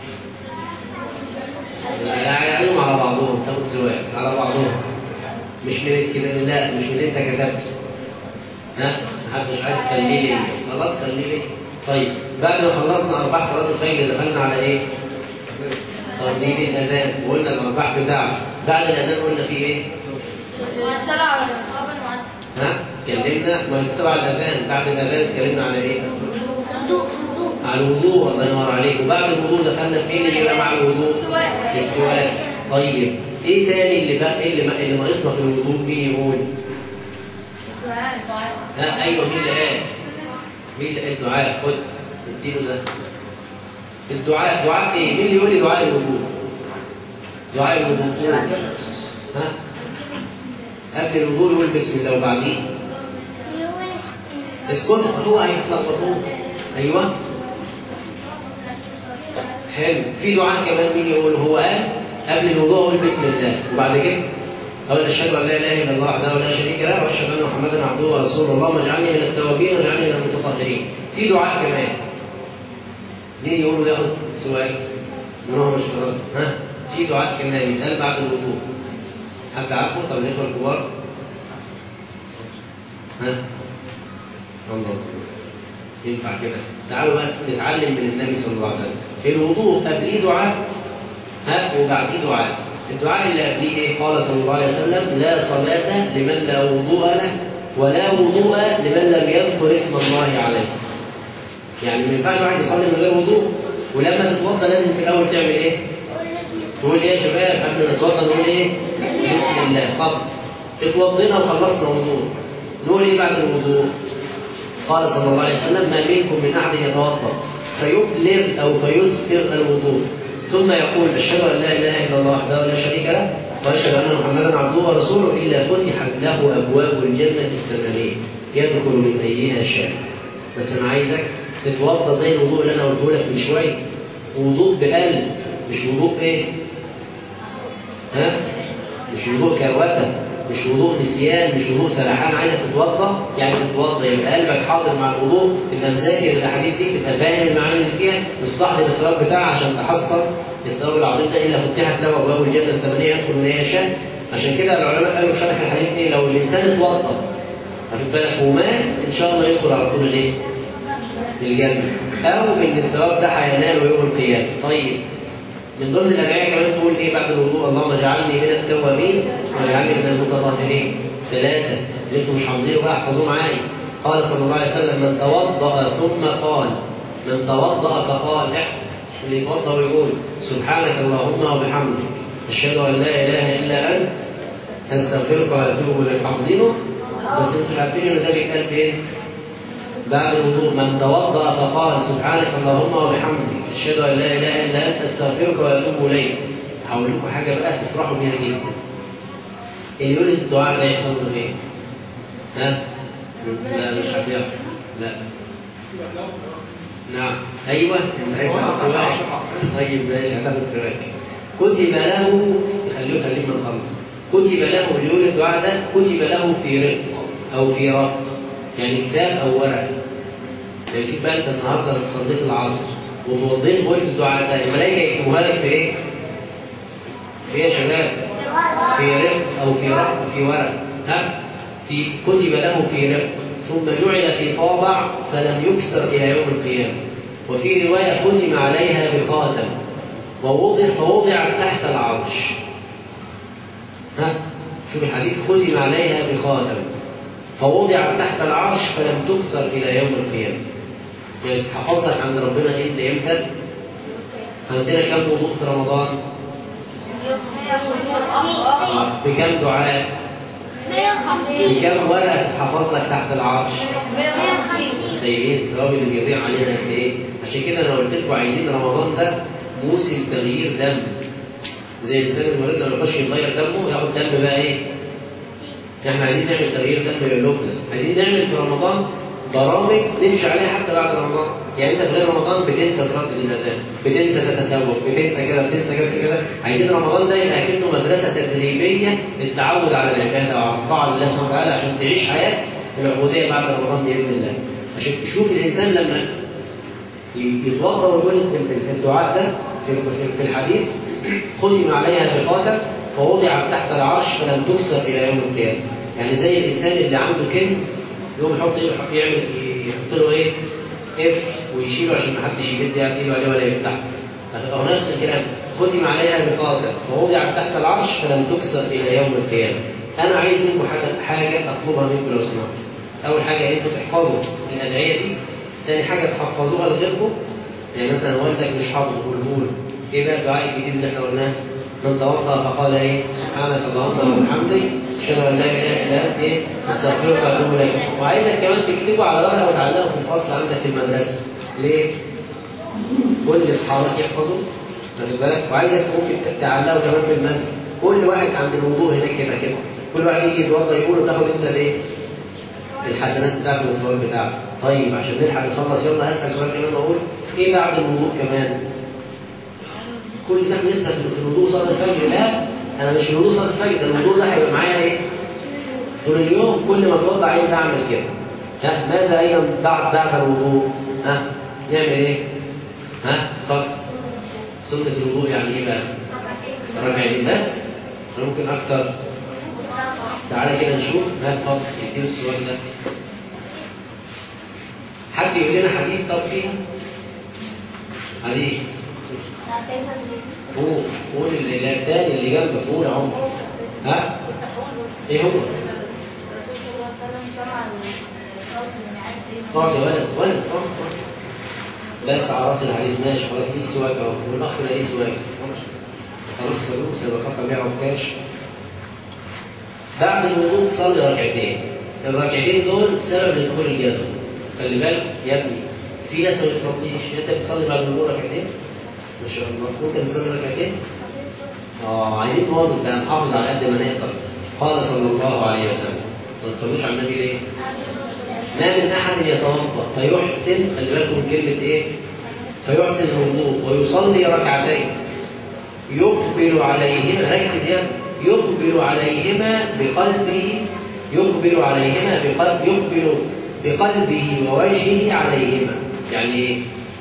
يعني على بعضهم تاخد سواك على بعضهم مش من الكتاب لا مش من انت كتبت ها محدش عارف خليه ليه خلاص خليه ليه طيب بعد ما خلصنا اربع صلاه الفجر دخلنا على ايه؟ ترديد الاذان وقلنا الاربع بتاعه بعد الاذان قلنا في ايه؟ والصلاة على الأصحاب المؤثر ها؟ اتكلمنا ما تبع الاذان بعد الاذان اتكلمنا على ايه؟ وضوء وضوء على الوضوء الله ينور عليك وبعد الوضوء دخلنا في ايه اللي يبقى مع الوضوء؟ السواك طيب ايه تاني اللي بقى ايه اللي اللي ناقصنا في الوضوء مين يقول؟ ها ايوه مين اللي قال؟ مين اللي قال الدعاء خد اديله ده الدعاء دعاء ايه؟ مين اللي يقول لي دعاء الوضوء؟ دعاء الوضوء قول. ها؟ قبل الوضوء يقول بسم الله وبعدين اسكت هو هيتلخبطوه ايوه حلو في دعاء كمان مين يقول هو قال قبل الوضوء اقول بسم الله وبعد كده أقول أشهد أن لا إله إلا الله وحده لا شريك له وأشهد أن محمدا عبده ورسوله اللهم اجعلني من التوابين واجعلني من المتطهرين في دعاء كمان مين يقولوا ياخد سواك من هو مش خلاص ها في دعاء كمان يتقال بعد الوضوء حد عارفه طب الإخوة الكبار ها الله ينفع كده تعالوا بقى نتعلم من النبي صلى الله عليه وسلم الوضوء قبليه دعاء ها وبعديه دعاء الدعاء اللي قبليه ايه قال صلى الله عليه وسلم لا صلاة لمن لا وضوء له ولا وضوء لمن لم يذكر اسم الله عليه يعني ما ينفعش واحد يصلي من غير وضوء ولما تتوضا لازم في الاول تعمل ايه تقول ايه يا شباب قبل ما نتوضا نقول ايه بسم الله طب اتوضينا وخلصنا وضوء نقول ايه بعد الوضوء قال صلى الله عليه وسلم ما منكم من احد يتوضا فيبلغ او فيسفر الوضوء ثم يقول اشهد ان لا اله الا الله وحده لا شريك له واشهد ان محمدا عبده ورسوله الا فتحت له ابواب الجنه الثمانيه يدخل من ايها شاء بس انا عايزك تتوضا زي الوضوء اللي انا قلته لك من شويه وضوء بقلب مش وضوء ايه؟ ها؟ مش وضوء كروته مش وضوء نسيان مش وضوء سرحان عايزك تتوضا يعني تتوضا يبقى قلبك حاضر مع الوضوء تبقى مذاكر الاحاديث دي تبقى فاهم المعاني اللي فيها مستحضر الثواب بتاعها عشان تحصل الثواب العظيم ده الا فتحت له ابواب الجنه الثمانيه يدخل من اي شاء عشان كده العلماء قالوا في شرح الحديث ايه لو الانسان اتوضا واخد بالك ومات ان شاء الله يدخل على طول الايه؟ الجنه او ان الثواب ده هيناله يوم القيامه طيب من ضمن الادعيه كمان تقول ايه بعد الوضوء اللهم اجعلني من التوابين واجعلني من المتطهرين ثلاثه اللي انتم مش حافظينه بقى احفظوه معايا قال صلى الله عليه وسلم من توضا ثم قال من توضا فقال احفظ اللي يتوضا ويقول سبحانك اللهم وبحمدك اشهد ان لا اله الا انت استغفرك واتوب اليك حافظينه بس انتوا مش عارفين ان ده بيتقال فين بعد الوضوء من توضا فقال سبحانك اللهم وبحمدك اشهد ان لا اله الا انت استغفرك واتوب اليك هقول لكم حاجه بقى تفرحوا بيها جدا اللي يقول الدعاء ده يحصل له ايه؟ ها؟ لا مش هتعرف لا نعم ايوه انت عايز تاخد سواك طيب ماشي هتاخد سواك كتب له خليه خليه من خلص كتب له اللي يقول الدعاء ده كتب له في رق او في رق يعني كتاب او ورقه يعني في بالك النهارده لما صليت العصر وتوضيت قلت الدعاء ده الملائكه يكتبوها لك في ايه؟ في ايه يا شباب؟ في رق او في رق في ورق ها؟ في كتب له في رق ثم جعل في طابع فلم يكسر الى يوم القيامه وفي روايه ختم عليها بخاتم ووضع فوضع تحت العرش ها شوف الحديث ختم عليها بخاتم فوضع تحت العرش فلم تكسر الى يوم القيامه يعني تحفظ لك عند ربنا امتى امتى عندنا كم وضوء في رمضان بكم دعاء بكم ورقه تتحفظ لك تحت العرش زي ايه الثواب اللي بيضيع علينا قد ايه عشان كده انا قلت لكم عايزين رمضان ده موسم تغيير دم زي الانسان المريض لما يخش يغير دمه ياخد دم بقى ايه احنا عايزين نعمل تغيير دم لقلوبنا عايزين نعمل في رمضان برامج نمشي عليها حتى بعد رمضان يعني انت في غير رمضان بتنسى تردد الاذان بتنسى تتسوق بتنسى كده بتنسى كده كده عايزين رمضان ده يبقى كأنه مدرسه تدريبيه للتعود على العباده وعلى الطاعه لله سبحانه وتعالى عشان تعيش حياه العبوديه بعد رمضان باذن الله عشان تشوف الانسان لما يتوضا ويقول الدعاء ده في في الحديث ختم عليها بقاتل فوضعت تحت العرش فلم تكسر الى يوم القيامه يعني زي الانسان اللي عنده كنز يقوم يحط يعمل يحط له ايه اف ويشيله عشان ما حدش يمد يعني ايده عليه ولا يفتحه او نفس الكلام ختم عليها بقاتل فوضعت تحت العرش فلم تكسر الى يوم القيامه انا عايز منكم حاجه حاجه اطلبها منكم لو سمحتوا اول حاجه انتوا تحفظوا الادعيه دي ثاني حاجه تحفظوها لغيركم يعني مثلا والدك مش حافظ قوله له ايه بقى الدعاء الجديد اللي احنا قلناه من توضا فقال ايه سبحانك اللهم وبحمدك اشهد ان لا اله الا انت ايه استغفرك واتوب اليك وعايزك كمان تكتبه على ورقه وتعلقه في الفصل عندك في المدرسه ليه؟ كل اصحابك يحفظوا واخد بالك وعايزك ممكن تعلقه كمان في المسجد كل واحد عند الوضوء هناك كده كده كل واحد يجي يتوضا يقول تاخد انت الايه؟ الحسنات بتاعته والثواب بتاعته طيب عشان نلحق نخلص يلا هسال سؤال كمان واقول ايه بعد الوضوء كمان؟ كل ده لسه في الوضوء صلاه الفجر لا انا مش في الوضوء صلاه الفجر ده الوضوء ده هيبقى معايا ايه؟ طول اليوم كل ما اتوضا عايز اعمل كده ها ماذا ايضا بعد بعد الوضوء؟ ها نعمل ايه؟ ها اتفضل سنة الوضوء يعني ايه بقى؟ ركعتين بس ولا ممكن اكتر؟ تعالى كده نشوف ها اتفضل اديله السؤال ده حد يقول لنا حديث طب فيها؟ حديث قول قول اللي الثاني اللي جنبك قول يا عمر ها؟ ايه هو؟ اقعد يا ولد ولد اقعد اقعد. بس عرفت الحديث ماشي خلاص ليك سواك اهو والاخ لاقيه سواك خلاص فلوس يبقى كفى بيع وكاش بعد الوضوء تصلي ركعتين الركعتين دول سبب لدخول الجنة خلي بالك يا ابني في ناس ما بتصليش انت بتصلي بعد الوضوء ركعتين ما شاء الله ممكن تصلي ركعتين اه عايزين نواظب بقى نحافظ على قد ما نقدر قال صلى الله عليه وسلم ما تصلوش على النبي ليه؟ ما من احد يتوضا فيحسن خلي بالكم من كلمه ايه؟ فيحسن الوضوء ويصلي ركعتين يقبل عليهما ركز يا يقبل عليهما بقلبه يقبل عليهما بقلب يقبل بقلبه ووجهه عليهما يعني ايه؟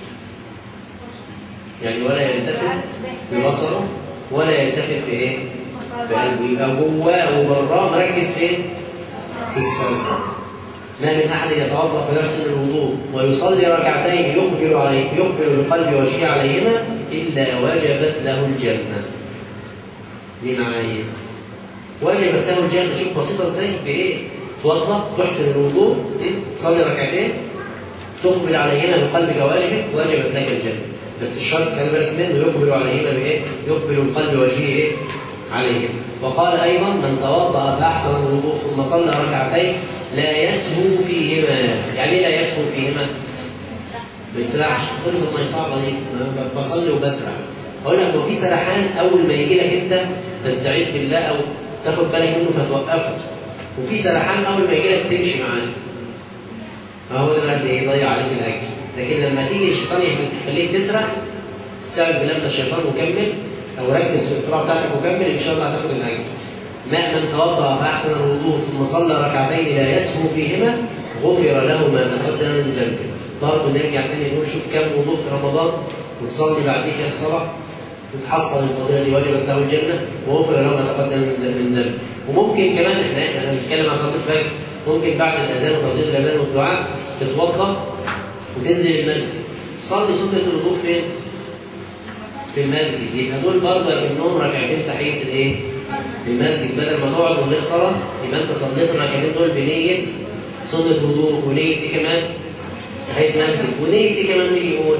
يعني ولا يلتفت ببصره ولا يلتفت بايه؟ بقلبه يبقى جواه وبراه مركز فين؟ في الصلاه ما من احد يتوضا فيحسن الوضوء ويصلي ركعتين يقبل عليه يقبل بقلب وجهه عليهما إلا وجبت له الجنة مين عايز وجبت له الجنة شوف بسيطة ازاي بإيه توضأ تحسن الوضوء م? تصلي ركعتين تقبل عليهما بقلبك ووجهك وجبت لك الجنة بس الشرط خلي بالك منه يقبل عليهما بإيه يقبل القلب وجهه إيه عليهم وقال أيضا من توضأ فأحسن الوضوء ثم صلى ركعتين لا يسهو فيهما يعني إيه لا يسهو فيهما ما يسرعش قلت طب ما هي صعبه دي أنا بصلي وبسرع اقول لك هو في سرحان اول ما يجي لك انت تستعيذ بالله او تاخد بالك منه فتوقفه وفي سرحان اول ما يجي لك تمشي معاه فهو ده اللي ايه يضيع عليك الاجر لكن لما تيجي الشيطان يخليك تسرح استعذ بالله من الشيطان وكمل او ركز في القراءه بتاعتك وكمل ان شاء الله هتاخد الاجر ما من توضا فاحسن الوضوء ثم صلى ركعتين لا يسهو فيهما غفر له ما تقدم من ذنبه برضه نرجع تاني نقول شوف كم وضوء في رمضان وتصلي بعد كده صلاة وتحصل الفضيلة دي وجبت له الجنة وغفر له ما تقدم من من ذنب وممكن كمان احنا احنا بنتكلم عن صلاة الفجر ممكن بعد الأذان وتوضيح الأذان والدعاء تتوضأ وتنزل المسجد صلي سنة الوضوء فين؟ في المسجد يبقى دول برضه كأنهم ركعتين تحية الإيه؟ المسجد بدل ما تقعد من غير صلاة يبقى أنت صليت الركعتين دول بنية سنة وضوء ونية إيه كمان؟ تحية مسجد ونية إيه كمان مين يقول؟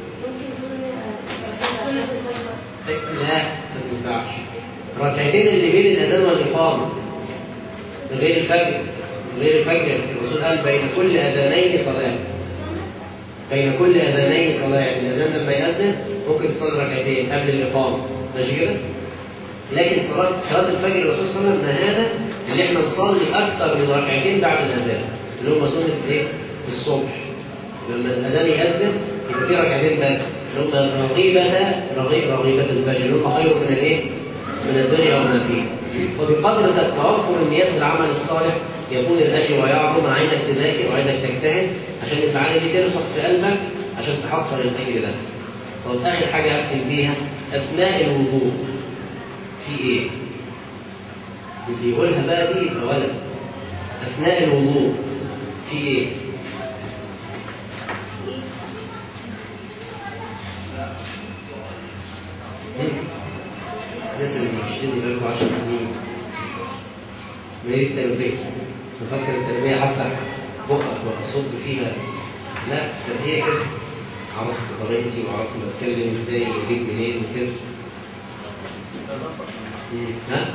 لا ما تنفعش ركعتين اللي بين الأذان والإقامة غير الفجر غير الفجر الرسول قال بين كل أذانين صلاة بين كل أذانين صلاة يعني الأذان لما يأذن ممكن تصلي ركعتين قبل الإقامة ماشي كده؟ لكن صلاة صلاة الفجر الرسول صلى الله عليه وسلم نهانا إن إحنا نصلي أكثر من ركعتين بعد الأذان اللي هم سنة إيه؟ الصبح لما الأذان يأذن يبقى في ركعتين بس اللي هم رغيبها رغيب رغيبة الفجر اللي هم خير من الإيه؟ من الدنيا وما فيها وبقدر توفر النيات في العمل الصالح يكون الأجر ويعظم عينك تذاكر وعينك تجتهد عشان المعاني دي ترسخ في قلبك عشان تحصل الأجر ده طب آخر حاجة أختم بيها أثناء الوضوء في إيه؟ اللي يقولها بقى دي يبقى ولد أثناء الوضوء في إيه؟ الناس اللي بيشتري بقاله 10 سنين ما هي التربية تفكر التربية هفتح بقك وأصب فيها لا ده هي كده عرفت طريقتي وعرفت بتكلم ازاي واجيب منين وكده مم. ها؟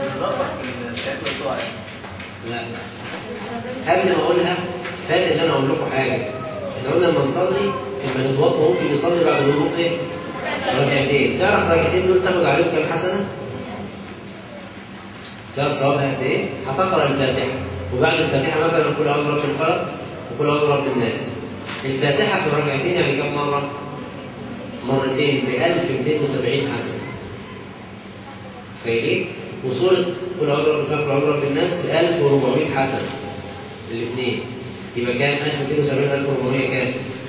لا قبل ما اقولها فات اللي انا اقول لكم حاجه احنا قلنا لما نصلي لما نتوضا ممكن نصلي بعد الوضوء ايه؟ ركعتين تعرف الركعتين دول تاخد عليهم كام حسنه؟ تعرف ثوابها قد ايه؟ هتقرا الفاتحه وبعد الفاتحه مثلا كل اعوذ برب الفلق وكل اعوذ برب الناس الفاتحه في الركعتين يعني كم مره؟ مرتين ب 1270 حسنه تخيلين؟ وصورة كل عمر رب الفلق وعمر رب الناس ب 1400 حسنة الاثنين يبقى كام 1270 1400 كام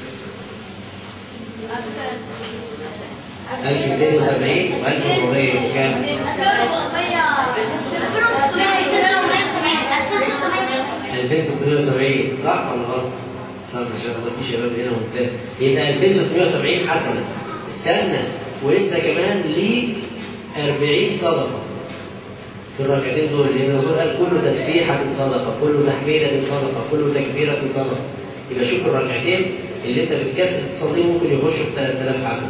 1270 و 1400 وكام 2670 صح ولا غلط؟ صح ما شاء الله في شباب هنا ممتاز يبقى 2670 حسنة استنى ولسه كمان ليك 40 صدقة في الركعتين دول لأن الرسول قال كل تسبيحة صدقة كل تحميلة صدقة كل تكبيرة صدقة يبقى شوف الركعتين اللي أنت بتكسر تصليهم ممكن يخشوا في 3000 حسنة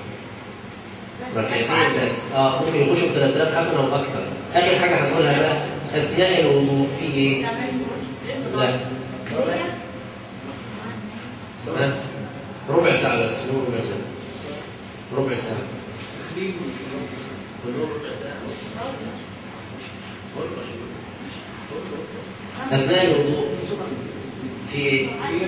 ركعتين بس اه ممكن يخشوا في 3000 حسنة وأكثر آخر حاجة هنقولها بقى أثناء الوضوء في إيه؟ لا ها؟ ربع ساعة بس نور ربع ساعة ربع ساعة كلهم ربع ساعة أثناء الوضوء في إيه؟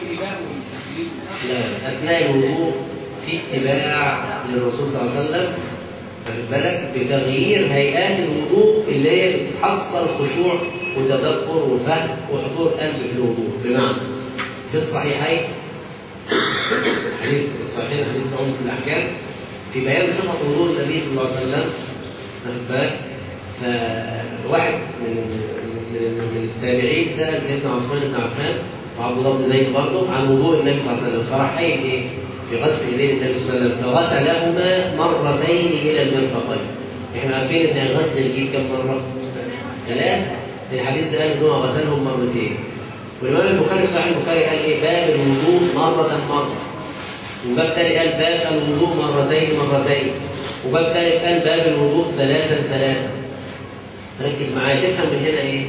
لا أثناء الوضوء في اتباع للرسول صلى الله عليه وسلم واخد بالك بتغيير هيئات الوضوء اللي هي بتحصل خشوع وتدبر وفهم وحضور قلب في الوضوء بمعنى في الصحيحين حديث في الصحيحين حديث عمر في الأحكام في بيان صفة وضوء النبي صلى الله عليه وسلم واخد بالك فواحد من من من التابعين سأل سيدنا عثمان بن عفان وعبد الله بن زيد برضه عن وضوء النبي صلى الله عليه وسلم فراح قايل ايه؟ في غسل ايدين النبي صلى الله عليه وسلم فغسلهما مرتين الى المرفقين احنا عارفين ان غسل الايد كم مره؟ ثلاثه الحديث ده قال ان هو غسلهم مرتين والامام البخاري في صحيح البخاري قال ايه باب الوضوء مره مره وباب تاني قال باب الوضوء مرتين مرتين وباب ثالث قال باب الوضوء ثلاثا ثلاثا ركز معايا تفهم من هنا ايه؟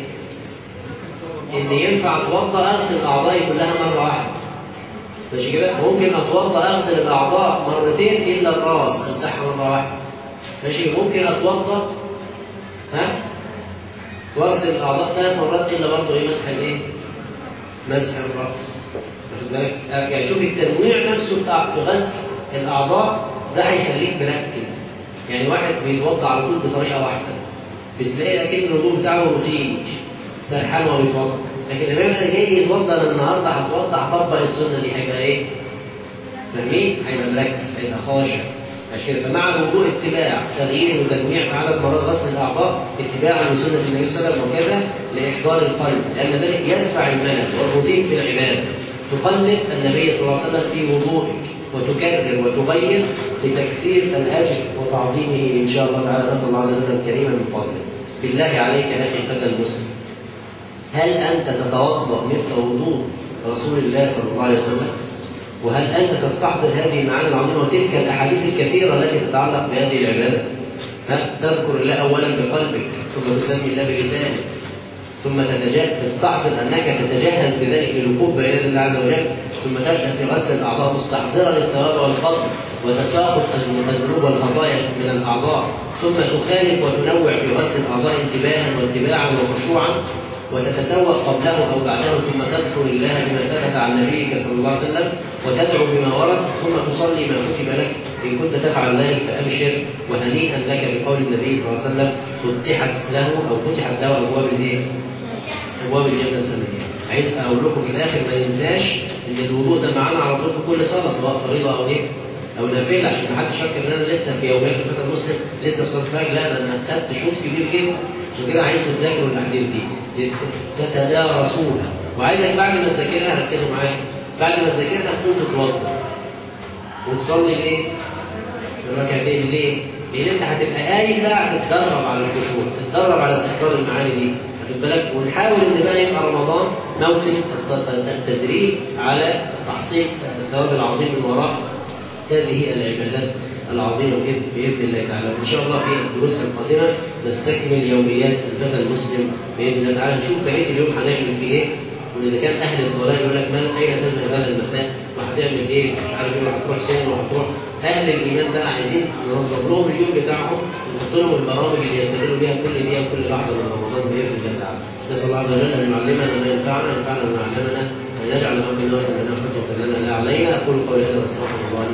ان ينفع اتوضا اغسل اعضائي كلها مره واحده ماشي كده ممكن اتوضا اغسل الاعضاء مرتين الا الراس امسحها مره واحده ماشي ممكن اتوضا ها واغسل الاعضاء ثلاث مرات الا برضه ايه مسح الايه؟ مسح الراس واخد بالك؟ يعني شوف التنويع نفسه بتاع في غسل الاعضاء ده هيخليك مركز يعني واحد بيتوضا على طول بطريقه واحده بتلاقي اكيد الوضوء بتاعه روتين سرحان وهو بيتوضا لكن لما يبقى جاي يتوضا انا النهارده هتوضا هطبق السنه دي هيبقى ايه؟ فاهمين؟ هيبقى مركز هيبقى خاشع عشان كده فمع الوضوء اتباع تغيير وتجميع في عدد مرات غسل الاعضاء اتباعا لسنه النبي صلى الله عليه وسلم وكذا لاحضار القلب لان ذلك يدفع الملل والروتين في العباده تقلد النبي صلى الله عليه وسلم في وضوءك وتكرر وتغير لتكثير الاجر وتعظيمه ان شاء الله تعالى نسال الله عز وجل الكريم من فضله بالله عليك يا اخي فتى المسلم هل انت تتوضا مثل وضوء رسول الله صلى الله عليه وسلم وهل انت تستحضر هذه المعاني العظيمه وتلك الاحاديث الكثيره التي تتعلق بهذه العباده ها تذكر الله اولا بقلبك ثم تسمي الله بلسانك ثم تتجهز تستحضر انك تتجهز بذلك للوقوف بين يدي الله عز وجل ثم تبدا في غسل الاعضاء مستحضرا للثواب والفضل وتساقط الذنوب والخطايا من الاعضاء ثم تخالف وتنوع في غسل الاعضاء انتباها واتباعا وخشوعا وتتسوق قبله او بعده ثم تذكر الله بما ثبت عن نبيك صلى الله عليه وسلم وتدعو بما ورد ثم تصلي ما كتب لك ان كنت تفعل ذلك فابشر وهنيئا لك بقول النبي صلى الله عليه وسلم فتحت له او فتحت له ابواب الايه؟ ابواب الجنه الثمانيه. عايز اقول لكم في الاخر ما ننساش ان الوضوء ده معانا على طول في كل صلاه سواء فريضه او ايه؟ او نافله عشان ما حدش فاكر ان انا لسه في يوميات الفتى المسلم لسه في صلاه الفجر لا ده انا خدت شوط كبير جدا عشان كده عايز تذاكروا الاحاديث دي تتدارسوها وعايزك بعد ما تذاكرها ركزوا معايا بعد ما تذاكرها تقوم تتوضا وتصلي الايه؟ الركعتين ليه؟ لان انت هتبقى قايم بقى تتدرب على الخشوع تتدرب على استحضار المعاني دي واخد بالك ونحاول ان بقى يبقى رمضان موسم التدريب على تحصيل الثواب العظيم من وراء هذه العبادات العظيمة بإذن الله تعالى وإن شاء الله في الدروس القادمة نستكمل يوميات الفتى المسلم بإذن الله تعالى نشوف بقية اليوم هنعمل فيه إيه وإذا كان أهل الضلال يقول لك من أين تذهب هذا المساء وهتعمل إيه مش عارف إيه وهتروح سين وهتروح أهل الإيمان بقى عايزين ننظم لهم اليوم بتاعهم ونحط لهم البرامج اللي يستغلوا بها كل دقيقة وكل لحظة من رمضان بإذن الله تعالى نسأل الله عز وجل أن يعلمنا ما ينفعنا وينفعنا بما علمنا وأن يجعل ما قلنا وسمعنا حجة لنا لا علينا أقول قولي هذا واستغفر الله لي